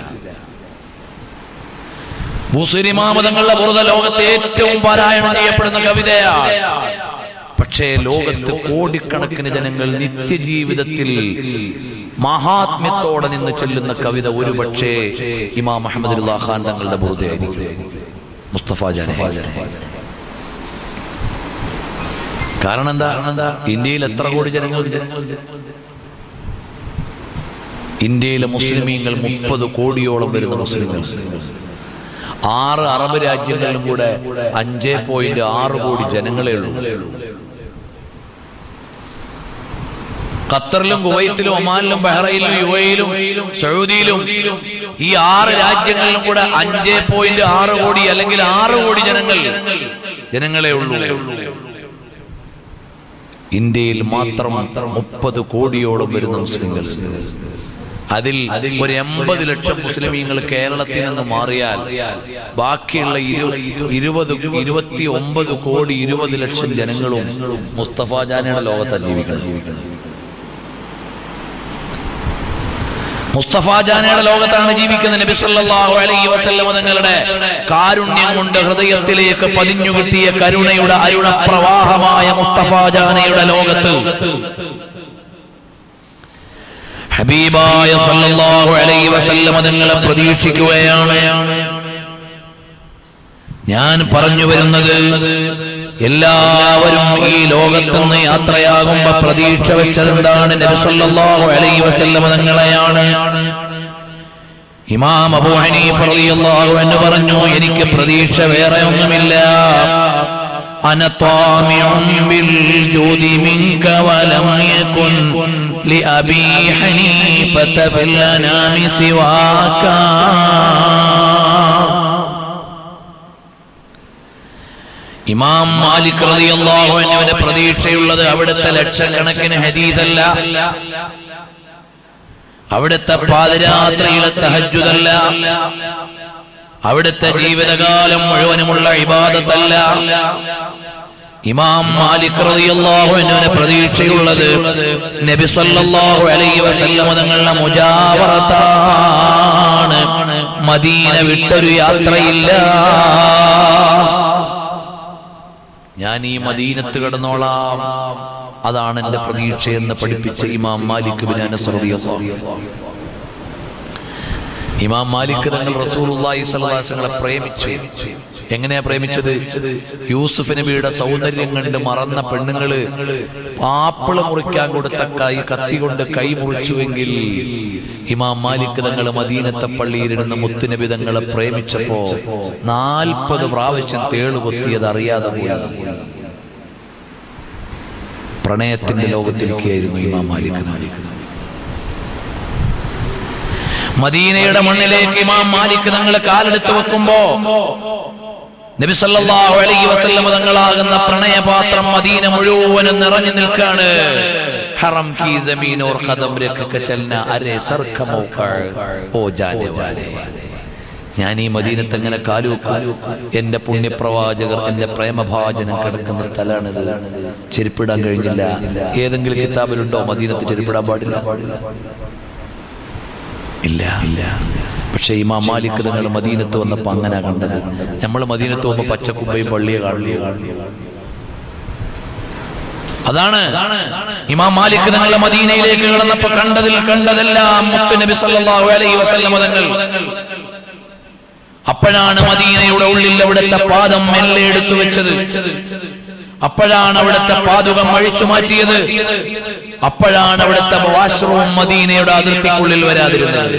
ഭൂസരിമാമതങ്ങളുടെ ബുറുദ ലോകത്തെ ഏറ്റവും പാരായണം ചെയ്യപ്പെടുന്ന കവിതയാണ് പക്ഷേ ലോകത്ത് കോടിക്കണക്കിന് ജനങ്ങൾ നിത്യജീവിതത്തിൽ മഹാത്മ്യത്തോടെ നിന്ന് ചൊല്ലുന്ന കവിത ഒരു പക്ഷേ ഇമാം മുഹമ്മദ് ഖാൻ തങ്ങളുടെ ബുറുദയായിരിക്കും മുസ്തഫ ജാനെ കാരണം എന്താ ഇന്ത്യയിൽ എത്ര കോടി ജനങ്ങളുണ്ട് ഇന്ത്യയിലെ മുസ്ലിമീങ്ങൾ മുപ്പത് കോടിയോളം വരുന്ന മുസ്ലിങ്ങൾ ആറ് അറബ് രാജ്യങ്ങളിലും കൂടെ അഞ്ചേ പോയിന്റ് ആറ് കോടി ജനങ്ങളേ ഉള്ളൂ ഖത്തറിലും കുവൈത്തിലും ഒമാനിലും ബഹ്റൈനിലും യുവയിലും സൗദിയിലും ഈ ആറ് രാജ്യങ്ങളിലും കൂടെ അഞ്ചേ പോയിന്റ് ആറ് കോടി അല്ലെങ്കിൽ ആറ് കോടി ജനങ്ങൾ ജനങ്ങളെ ഉള്ളൂ ഇന്ത്യയിൽ മാത്രം മുപ്പത് കോടിയോളം വരുന്ന മുസ്ലിങ്ങൾ അതിൽ ഒരു എൺപത് ലക്ഷം മുസ്ലിമീങ്ങൾ കേരളത്തിൽ നിന്ന് മാറിയാൽ ബാക്കിയുള്ള ഇരു- ഇരുപത് ഇരുപത്തി ഒമ്പത് കോടി ഇരുപത് ലക്ഷം ജനങ്ങളും മുസ്തഫ ജാനയുടെ ലോകത്താണ് ജീവിക്കണം മുസ്തഫ ജാനയുടെ ലോകത്താണ് ജീവിക്കുന്ന നബി സല്ലല്ലാഹു അലൈഹി വസല്ലം തങ്ങളുടെ കാരുണ്യം കൊണ്ട് ഹൃദയത്തിലേക്ക് പതിഞ്ഞു കിട്ടിയ കരുണയുടെ അരുണ പ്രവാഹമായ മുസ്തഫ ജാനയുടെ ലോകത്ത് ഹബീബായ സല്ലല്ലാഹു അലൈഹി വസല്ലം തങ്ങളെ പ്രതീക്ഷിക്കുകയാണ് ഞാൻ പറഞ്ഞു വരുന്നത് എല്ലാവരും ഈ ലോകത്തുനിന്ന് യാത്രയാകുമ്പോ പ്രതീക്ഷ വെച്ചതെന്താണ് നബി സല്ലല്ലാഹു അലൈഹി വസല്ലം തങ്ങളെയാണ് ഇമാം അബൂ ഹനീഫ റളിയല്ലാഹു അൻഹു പറഞ്ഞു എനിക്ക് പ്രതീക്ഷ വേറെ ഒന്നുമില്ല أنا طامع بالجود منك ولم يكن لأبي حنيفة في الأنام سواك ഇമാം മാലിക് റളിയല്ലാഹു അൻഹുവിന്റെ പ്രതീക്ഷയുള്ളത് അവിടുത്തെ ലക്ഷക്കണക്കിന് ഹദീദല്ല അവിടുത്തെ പാതിരാത്രിയിലെ തഹജ്ജുദല്ല അവിടുത്തെ ജീവിതകാലം മുഴുവനുമുള്ള ഇബാദത്തല്ല ഇമാം മാലിക് റളിയല്ലാഹു അൻഹുവിന് പ്രതീക്ഷയുള്ളത് നബി സല്ലല്ലാഹു അലൈഹി വസല്ലം തങ്ങളുടെ മുജാവറത്താണ് മദീന വിട്ടൊരു യാത്രയില്ല ഞാൻ ഈ മദീനത്ത് കിടന്നോളാം അതാണ് എന്റെ പ്രതീക്ഷയെന്ന് പഠിപ്പിച്ച ഇമാം മാലിക് ബിൻ അനസ് റളിയല്ലാഹു അൻഹു ഇമാം മാലിക് തങ്ങൾ റസൂലുള്ളാഹി സ്വല്ലല്ലാഹു അലൈഹി വസല്ലമയെ പ്രേമിച്ചു എങ്ങനെയാ പ്രേമിച്ചത് യൂസുഫ് നബിയുടെ സൗന്ദര്യം കണ്ട് മറന്ന പെണ്ണുങ്ങള് പാപ്പിള മുറിക്കാൻ കൊടുത്ത കൈ കത്തി കൊണ്ട് കൈ മുറിച്ചുവെങ്കിൽ ഇമാം മാലിക് തങ്ങൾ മദീനത്തെ പള്ളിയിലിരുന്ന് മുത്തുനബി തങ്ങളെ പ്രേമിച്ചപ്പോ നാൽപ്പത് പ്രാവശ്യം തേളു കൊത്തിയത് അറിയാതെ പോയി പ്രണയത്തിന്റെ ലോകത്തിലേക്കായിരുന്നു ഇമാം മാലിക് തങ്ങൾ മദീനയുടെ മണ്ണിലേക്ക് ഇമാം മാലിക് തങ്ങൾ കാലെടുത്ത് വെക്കുമ്പോ നബി സല്ലല്ലാഹു അലൈഹി വസല്ലം തങ്ങളാകുന്ന പ്രണയപാത്രം മദീന മുഴുവനും നിറഞ്ഞു നിൽക്കാണ് ഹറം കി ജമീൻ ഓർ ഖദം രഖക ചൽന അരേ സർഖ മൗഖ ഓ ജാനെ ജാനെ ഞാൻ ഈ മദീനത്ത് എങ്ങനെ കാലുവെക്കും എന്റെ പുണ്യപ്രവാചകർ എന്റെ പ്രേമഭാജനം കിടക്കുന്ന സ്ഥലമാണിത് ചെരുപ്പിടാൻ കഴിഞ്ഞില്ല ഏതെങ്കിലും കിതാബിലുണ്ടോ മദീനത്ത് ചെരുപ്പിടാൻ പാടില്ല ഇല്ല ഇല്ല പക്ഷെ ഇമാം മാലിക് തങ്ങൾ മദീനത്ത് വന്നപ്പോ അങ്ങനെ കണ്ടത് നമ്മൾ മദീനത്ത് പോകുമ്പോ പച്ചക്കുമ്പയും പള്ളിയെ കാണില്ല അതാണ് ഇമാം മാലിക് തങ്ങളെ മദീനയിലേക്ക് കടന്നപ്പോ കണ്ടതിൽ കണ്ടതെല്ലാം മുത്ത് നബി സല്ലല്ലാഹു അലൈഹി വസല്ലം തങ്ങൾ അപ്പോഴാണ് മദീനയുടെ ഉള്ളിൽ അവിടുത്തെ പാദം മെല്ലെ എടുത്തു വെച്ചത് അപ്പോഴാണ് അവിടുത്തെ പാതുകം അഴിച്ചു മാറ്റിയത് അപ്പോഴാണ് അവിടുത്തെ വാഷ്റൂം മദീനയുടെ അതിർത്തിക്കുള്ളിൽ വരാതിരുന്നത്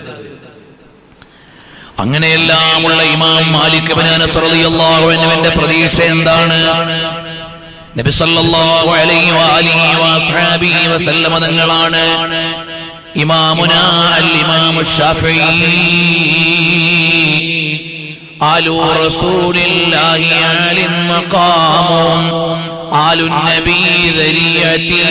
അങ്ങനെയെല്ലാമുള്ള ഇമാം മാലിക് അള്ളാഹുവിന്റെ പ്രതീക്ഷ എന്താണ് നബി സല്ലല്ലാഹു അലൈഹി വആലിഹി വഅസ്ഹാബിഹി വസല്ലമ തങ്ങളാണ് ഇമാമുന അൽ ഇമാമു ഷാഫിഈ ആലു റസൂലില്ലാഹി ആലിൻ മഖാമും ആലു നബി ദരിയതി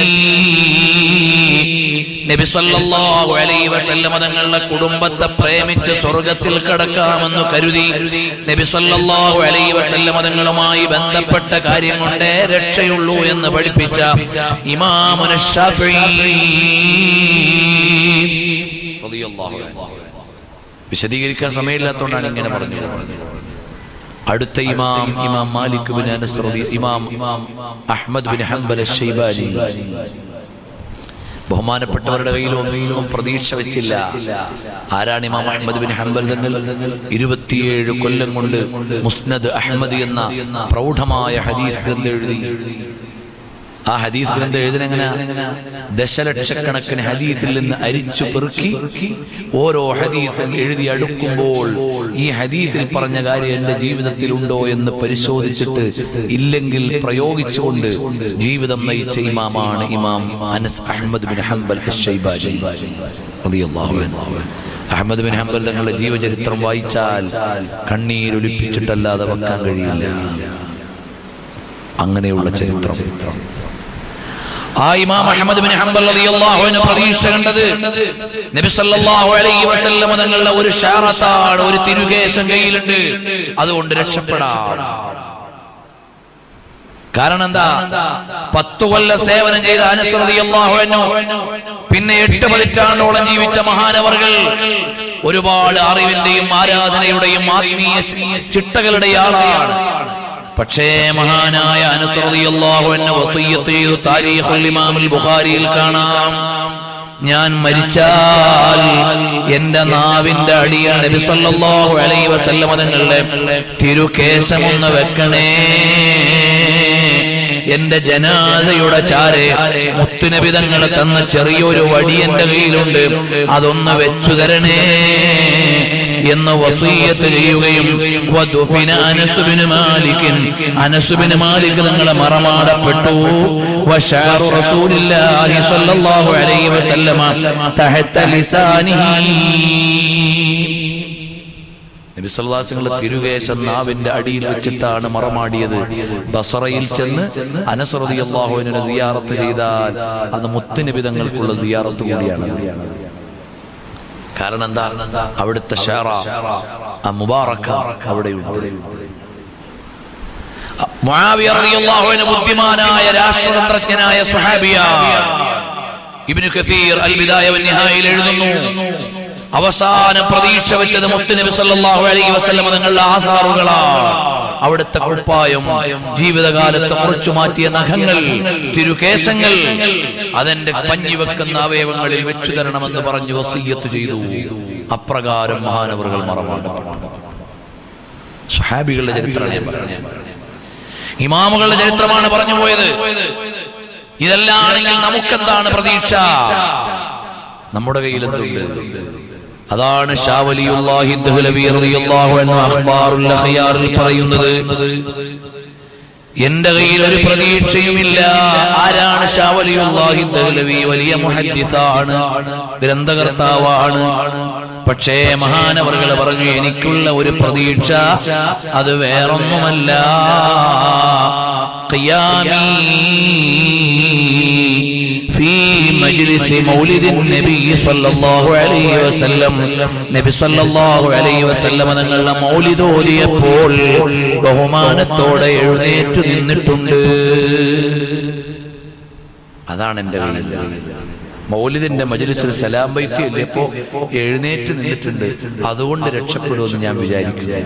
നബി സല്ലല്ലാഹു അലൈഹി വസല്ലമ തങ്ങളുടെ കുടുംബത്തെ പ്രേമിച്ച് സ്വർഗത്തിൽ കടക്കാമെന്ന് കരുതി നബി സല്ലല്ലാഹു അലൈഹി വസല്ലമ തങ്ങളുമായി ബന്ധപ്പെട്ട കാര്യം കൊണ്ടേ രക്ഷയുള്ളൂ എന്ന് പഠിപ്പിച്ച ഇമാമുന ഷാഫിഈ റളിയല്ലാഹു അൻഹു വിശദീകരിക്കാൻ സമയമില്ലാത്തതുകൊണ്ടാണ് ഇങ്ങനെ പറഞ്ഞു അടുത്ത ഇമാം ഇമാം മാലിക് ബിൻ അനസ് റളി Imam Ahmad bin Hanbal Shaibani ബഹുമാനപ്പെട്ടവരുടെ കയ്യിൽ ഒന്നും പ്രതീക്ഷ വെച്ചില്ല ആരാണ് ഇമാം അഹമ്മദ് ബിൻ ഹംബൽ തങ്ങൾ ഇരുപത്തിയേഴ് കൊല്ലം കൊണ്ട് മുസ്നദ് അഹമ്മദ് എന്ന പ്രൗഢമായ ഹദീസ് ഗ്രന്ഥം എഴുതി ആ ഹദീസ് ഗ്രന്ഥം എഴുതിനെങ്ങനെ ദശലക്ഷക്കണക്കിന് ഹദീസിൽ നിന്ന് അരിച്ചു പെറുക്കി ഓരോ ഹദീസും എഴുതി അടുക്കുമ്പോൾ ഈ ഹദീസിൽ പറഞ്ഞ കാര്യം എന്റെ ജീവിതത്തിൽ ഉണ്ടോ എന്ന് പരിശോധിച്ചിട്ട് ഇല്ലെങ്കിൽ പ്രയോഗിച്ചുകൊണ്ട് ജീവിതം നയിച്ച ഇമാമാണ് Imam Anas Ahmad bin Hanbal അശ്ശൈബാനി റളിയല്ലാഹു അൻഹു അഹമ്മദ് ബിൻ ഹംബൽ തങ്ങളുടെ ജീവചരിത്രം വായിച്ചാൽ കണ്ണീരൊലിപ്പിച്ചിട്ടല്ലാതെ വെക്കാൻ കഴിയില്ല അങ്ങനെയുള്ള ചരിത്രം ആ ഇമാം അഹമ്മദ് ബിൻ ഹംബൽ റളിയല്ലാഹു അൻഹു പ്രതീക്ഷ കണ്ടത് നബി സല്ലല്ലാഹു അലൈഹി വസല്ലം തങ്ങളുടെ ഒരു ഷാറത്താണ് ഒരു തിരുകേശം കയ്യിലുണ്ട് അതുകൊണ്ട് രക്ഷപ്പെടാം കാരണം എന്താ പത്തു കൊല്ല സേവനം ചെയ്ത അനസ് റളിയല്ലാഹു അൻഹു പിന്നെ എട്ട് പതിറ്റാണ്ടോളം ജീവിച്ച മഹാനവർകൾ ഒരുപാട് അറിവിന്റെയും ആരാധനയുടെയും ആത്മീയ ചിട്ടകളുടെ ആളാണ് പക്ഷേ മഹാനായ അനസ് റളിയല്ലാഹു അൻഹു വസിയ്യത്ത് ചെയ്തു താരീഖുൽ ഇമാമുൽ ബുഖാരിയിൽ കാണാം ഞാൻ മരിച്ചാൽ എന്റെ നാവിന്റെ അടിയിൽ നബി സല്ലല്ലാഹു അലൈഹി വസല്ലം തങ്ങളുടെ തിരുകേശമൊന്ന് വെക്കണേ എന്റെ ജനാദയുടെ ചാരെ മുത്തുനബിതങ്ങൾ തന്ന ചെറിയൊരു വടി എന്റെ കയ്യിലുണ്ട് അതൊന്ന് വെച്ചു തരണേ എന്ന് വസീയത്ത് ചെയ്യുകയും വദുഫിന അനസുബിന് മാലിക്കിൻ അനസുബിന് മാലിക് തങ്ങളെ മറമാടപ്പെട്ടു വശാറു റസൂലില്ലാഹി സ്വല്ലല്ലാഹു അലൈഹി വസല്ലമ തഹത്ത ലിസാനിഹി നബി സല്ലല്ലാഹു തിരുകേശം നാവിന്റെ അടിയിൽ വെച്ചിട്ടാണ് മറമാടിയത് ബസറയിൽ ചെന്ന് അനസ് റളിയല്ലാഹു അൻഹു സിയാറത്ത് ചെയ്താൽ അത് മുത്തുനിബിതങ്ങൾക്കുള്ള സിയാറത്ത് കൂടിയാണ് കാരണം എന്താ അവിടുത്തെ ഷാറ ആ മുബാറക്ക അവിടെയുണ്ട് മുആവിയ റളിയല്ലാഹു അൻഹു ബുദ്ധിമാനായ രാഷ്ട്രതന്ത്രജ്ഞനായ സ്വഹാബിയാണ് ഇബ്നു കസീർ അൽ ബിദായ വൻ നിഹായയിൽ എഴുതുന്നു അവസാന പ്രതീക്ഷ വെച്ചത് മുത്തുനബി സല്ലല്ലാഹു അലൈഹി വസല്ലം തങ്ങളുടെ ആധാറുകളാണ് അവിടുത്തെ കുപ്പായം ജീവിതകാലത്ത് മുറിച്ചു മാറ്റിയ നഖങ്ങൾ തിരുകേശങ്ങൾ അതെന്റെ പഞ്ഞി വെക്കുന്ന അവയവങ്ങളിൽ വെച്ചു തരണമെന്ന് പറഞ്ഞു വസീയത്ത് ചെയ്തു അപ്രകാരം മഹാനവറുകൾ മറമാടപ്പെട്ടു സുഹാബികളുടെ ചരിത്രമാണ് ഞാൻ പറഞ്ഞത് ഇമാമുകളുടെ ചരിത്രമാണ് പറഞ്ഞു പോയത് ഇതല്ലാണെങ്കിൽ നമുക്കെന്താണ് പ്രതീക്ഷ നമ്മുടെ കയ്യിൽ എന്തുണ്ട് അതാണ് ഷാവലിയുല്ലാഹി ദഹ്ലവി റളിയല്ലാഹു അൻഹു അഖ്ബാറുൽ അഖ്യാറിൽ പറയുന്നത് എന്റെ കയ്യിൽ ഒരു പ്രതീക്ഷയുമില്ല ആരാണ് ഷാവലിയുല്ലാഹി ദഹ്ലവി വലിയ മുഹദ്ദിസാണ് ഗ്രന്ഥകർത്താവാണ് പക്ഷേ മഹാനവറുകൾ പറഞ്ഞു എനിക്കുള്ള ഒരു പ്രതീക്ഷ അത് വേറൊന്നുമല്ല ഖിയാമീ في مجلس مولد النبي صلى الله عليه وسلم നബി സല്ലല്ലാഹു അലൈഹി വസല്ലം തങ്ങളുടെ മൗലിദ് ഓതിയപ്പോൾ ബഹുമാനത്തോടെ എഴുന്നേറ്റ് നിന്നിട്ടുണ്ട് അതാണ് എന്റെ വീട് മൗലിദിന്റെ മജലിസിൽ സലാം ബൈത്തി അല്ലേ ഇപ്പോ എഴുന്നേറ്റ് നിന്നിട്ടുണ്ട് അതുകൊണ്ട് രക്ഷപ്പെടുമെന്ന് ഞാൻ വിചാരിക്കുന്നു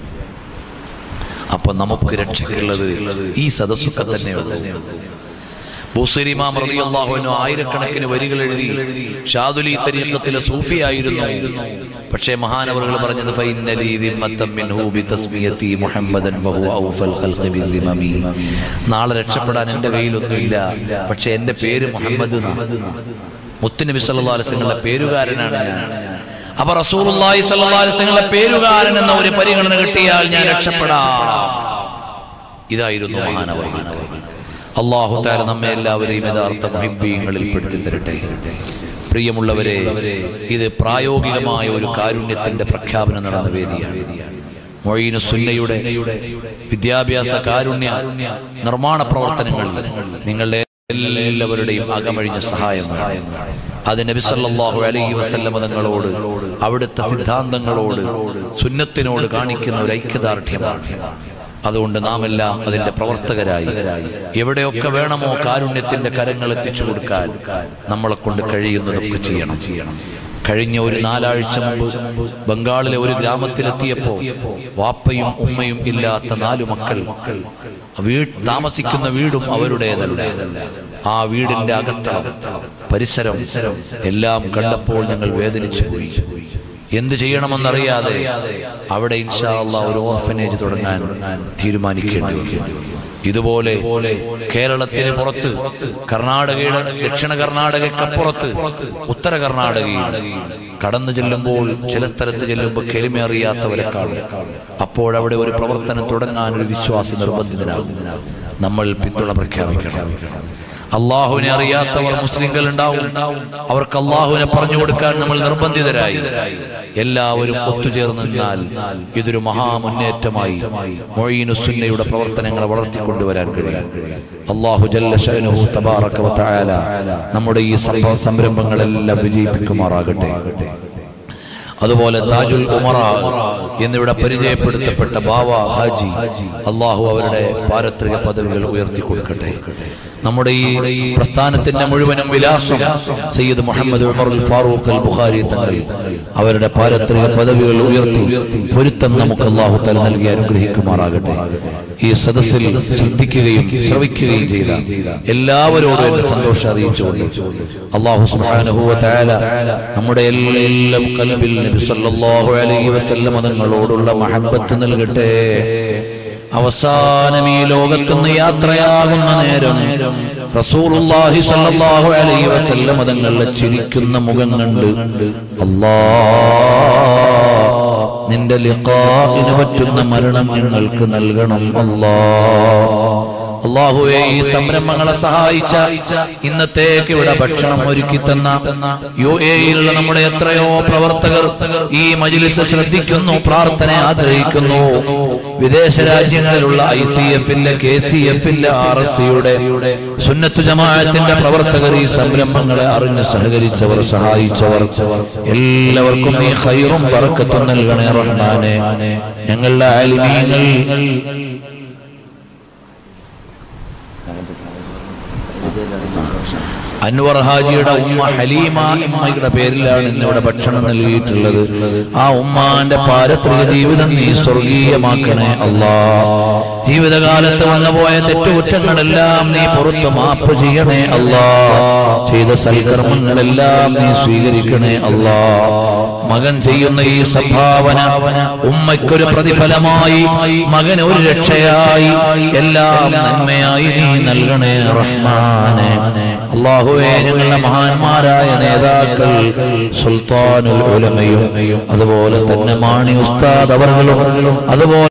അപ്പൊ നമുക്ക് രക്ഷയുള്ളത് ഈ സദസ്സൊക്കെ തന്നെയുള്ളൂ ബൂസരി ഇമാം റളിയല്ലാഹു അൻഹു ആയിരക്കണക്കിന് വരികൾ എഴുതി ഷാദുലി തരീഖത്തിലെ സൂഫിയായിരുന്നു പക്ഷേ മഹാനവറുകൾ പറഞ്ഞത് ഫൈന്നലി ദിമ്മത്തം മിൻഹു ബിതസ്മിയതി മുഹമ്മദൻ വഹുവ ഔഫൽ ഖൽഖി ബിദ്ദിമമി നാളെ രക്ഷപ്പെടാൻ എൻ്റെ കയ്യിലൊന്നുമില്ല പക്ഷേ എൻ്റെ പേര് മുഹമ്മദ് എന്നാണ് മുത്തുനബി സല്ലല്ലാഹു അലൈഹി വസല്ലമയുടെ പേരുകാരനാണ് ഞാൻ അപ്പൊ റസൂലുള്ളാഹി സ്വല്ലല്ലാഹു അലൈഹി വസല്ലമയുടെ പേരുകാരൻ എന്ന ഒരു പരിഗണന കിട്ടിയാൽ ഞാൻ രക്ഷപ്പെടാം ഇതായിരുന്നു മഹാനവറുകൾക്ക് അള്ളാഹു താര നമ്മെ എല്ലാവരെയും യഥാർത്ഥ മഹിബീങ്ങളിൽ പെടുത്തി തരട്ടെ പ്രിയമുള്ളവരെ ഇത് പ്രായോഗികമായ ഒരു കാരുണ്യത്തിന്റെ പ്രഖ്യാപനം നടന്ന വേദിയാണ് മൊയ്നു സുന്നയുടെ വിദ്യാഭ്യാസ കാരുണ്യ നിർമ്മാണ പ്രവർത്തനങ്ങളിൽ നിങ്ങളുടെ എല്ലാവരുടെയും അകമഴിഞ്ഞ സഹായമാണ് അത് നബി സല്ലല്ലാഹു അലൈഹി വസല്ലമ തങ്ങളോട് അവിടുത്തെ സിദ്ധാന്തങ്ങളോട് സുന്നത്തിനോട് കാണിക്കുന്ന ഒരു ഐക്യദാർഢ്യമാണ് അതുകൊണ്ട് നാം എല്ലാം അതിന്റെ പ്രവർത്തകരായി എവിടെയൊക്കെ വേണമോ കാരുണ്യത്തിന്റെ കരങ്ങൾ എത്തിച്ചു കൊടുക്കാൻ നമ്മളെ കൊണ്ട് കഴിയുന്നതൊക്കെ ചെയ്യണം കഴിഞ്ഞ ഒരു നാലാഴ്ച മുമ്പ് ബംഗാളിലെ ഒരു ഗ്രാമത്തിലെത്തിയപ്പോ വാപ്പയും ഉമ്മയും ഇല്ലാത്ത നാലു മക്കൾ വീട് താമസിക്കുന്ന വീടും അവരുടേതല്ല ആ വീടിന്റെ അകത്തളം പരിസരം എല്ലാം കണ്ടപ്പോൾ ഞങ്ങൾ വേദനിച്ചു പോയി എന്ത് ചെയ്യണമെന്നറിയാതെ അവിടെ ഇൻഷാ അള്ളാഹ് ഒരു ഓർഫനേജ് തുടങ്ങാൻ തീരുമാനിക്കേണ്ടി വന്നു ഇതുപോലെ കേരളത്തിന് പുറത്ത് കർണാടകയുടെ ദക്ഷിണ കർണാടകക്കപ്പുറത്ത് ഉത്തര കർണാടകയിൽ കടന്നു ചെല്ലുമ്പോൾ ചില സ്ഥലത്ത് ചെല്ലുമ്പോൾ കെളിമ അറിയാത്തവരെ കാണും അപ്പോഴവിടെ ഒരു പ്രവർത്തനം തുടങ്ങാൻ ഒരു വിശ്വാസി നിർബന്ധിതനാകും നമ്മൾ പിന്തുണ പ്രഖ്യാപിക്കണം അള്ളാഹുവിനെ അറിയാത്തവർ മുസ്ലിങ്ങൾ ഉണ്ടാവും അവർക്ക് അള്ളാഹുവിനെ പറഞ്ഞു കൊടുക്കാൻ നമ്മൾ നിർബന്ധിതരായി എല്ലാവരും ഒത്തുചേർന്ന് നിന്നാൽ ഇതൊരു മഹാമുന്നേറ്റമായി മൊയ്നുസുന്നയുടെ പ്രവർത്തനങ്ങളെ വളർത്തിക്കൊണ്ടുവരാൻ കഴിയും അള്ളാഹു ജല്ല ശഅനുഹു തബാറക വ തആല നമ്മുടെ ഈ സംഭവ സംരംഭങ്ങളെല്ലാം വിജയിപ്പിക്കുമാറാകട്ടെ അതുപോലെ താജുൽ ഉമറ എന്നിവിടെ പരിചയപ്പെടുത്തപ്പെട്ട ബാവ ഹാജി അള്ളാഹു അവരുടെ പാരത്രിക പദവികൾ ഉയർത്തി കൊടുക്കട്ടെ നമ്മുടെ ഈ പ്രസ്ഥാനത്തിന്റെ മുഴുവനും വിലാസം സയ്യിദ് മുഹമ്മദ് ഉമർ അൽ ഫാറൂഖ് അൽ ബുഖാരി തങ്ങൾ അവരുടെ പാരത്രിക പദവികൾ ഉയർത്തി പൊരുത്തം നമുക്ക് അള്ളാഹു തല നൽകി അനുഗ്രഹിക്കുമാറാകട്ടെ ഈ സദസ്സിൽ ശ്രദ്ധിക്കുകയും ശ്രവിക്കുകയും ചെയ്ത എല്ലാവരോടും എന്റെ സന്തോഷം അറിയിച്ചുകൊണ്ട് അള്ളാഹു സുബ്ഹാനഹു വ തആല നമ്മുടെ എല്ലാം കൽബിൽ നബി സല്ലല്ലാഹു അലൈഹി വസല്ലം തങ്ങളോടുള്ള മഹബത്ത് നൽകട്ടെ അവസാനം ഈ ലോകത്തുനിന്ന് യാത്രയാകുന്ന നേരം റസൂലുള്ളാഹി സ്വല്ലല്ലാഹു അലൈഹി വസല്ലം തങ്ങളുടെ ചിരിക്കുന്ന മുഖം കണ്ട് അല്ലാ നിന്റെ ലിഖാഇന് പറ്റുന്ന മരണം ഞങ്ങൾക്ക് നൽകണം അല്ലാ അള്ളാഹുവെ ഈ സംരംഭങ്ങളെ സഹായിച്ച ഇന്നത്തേക്ക് ഇവിടെ ഭക്ഷണം ഒരുക്കി തന്ന യു എയിലുള്ള നമ്മുടെ എത്രയോ പ്രവർത്തകർ ഈ മജിലിസ് ശ്രദ്ധിക്കുന്നു പ്രാർത്ഥന ആഗ്രഹിക്കുന്നു വിദേശ രാജ്യങ്ങളിലുള്ള ഐ സി എഫിന്റെ കെ സി എഫിന്റെ ആർ എസ് സിയുടെ സുന്നത്തു ജമാഅത്തിന്റെ പ്രവർത്തകർ ഈ സംരംഭങ്ങളെ അറിഞ്ഞ് സഹകരിച്ചവർ സഹായിച്ചവർ എല്ലാവർക്കും നീ ഹൈറും പറക്കത്തും നൽകണേ റഹ്മാനെ ഞങ്ങളുടെ ആലിമീങ്ങൾ അൻവർ ഹാജിയുടെ ഉമ്മ ഹലീമ ഉമ്മയുടെ പേരിലാണ് ഇന്നിവിടെ ഭക്ഷണം നൽകിയിട്ടുള്ളത് ആ ഉമ്മാന്റെ പാരത്രിക ജീവിതം നീ സ്വർഗീയമാക്കണേ അല്ലാ ജീവിതകാലത്ത് വന്നുപോയ തെറ്റുകുറ്റങ്ങളെല്ലാം നീ പുറത്തു മാപ്പ് ചെയ്യണേ അല്ലാ ചെയ്ത സൽക്കർമ്മങ്ങളെല്ലാം നീ സ്വീകരിക്കണേ അല്ലാ മകൻ ചെയ്യുന്ന ഈ സംഭാവന ഉമ്മയ്ക്കൊരു പ്രതിഫലമായി മകന് ഒരു രക്ഷയായി എല്ലാം നന്മയായി നീ നൽകണേ റഹ്മാനെ അള്ളാഹുവെ ഞങ്ങളുടെ മഹാന്മാരായ നേതാക്കൾ സുൽത്താനുൽ ഉലമയും അതുപോലെ തന്നെ മാണി ഉസ്താദ് അവർകളും അതുപോലെ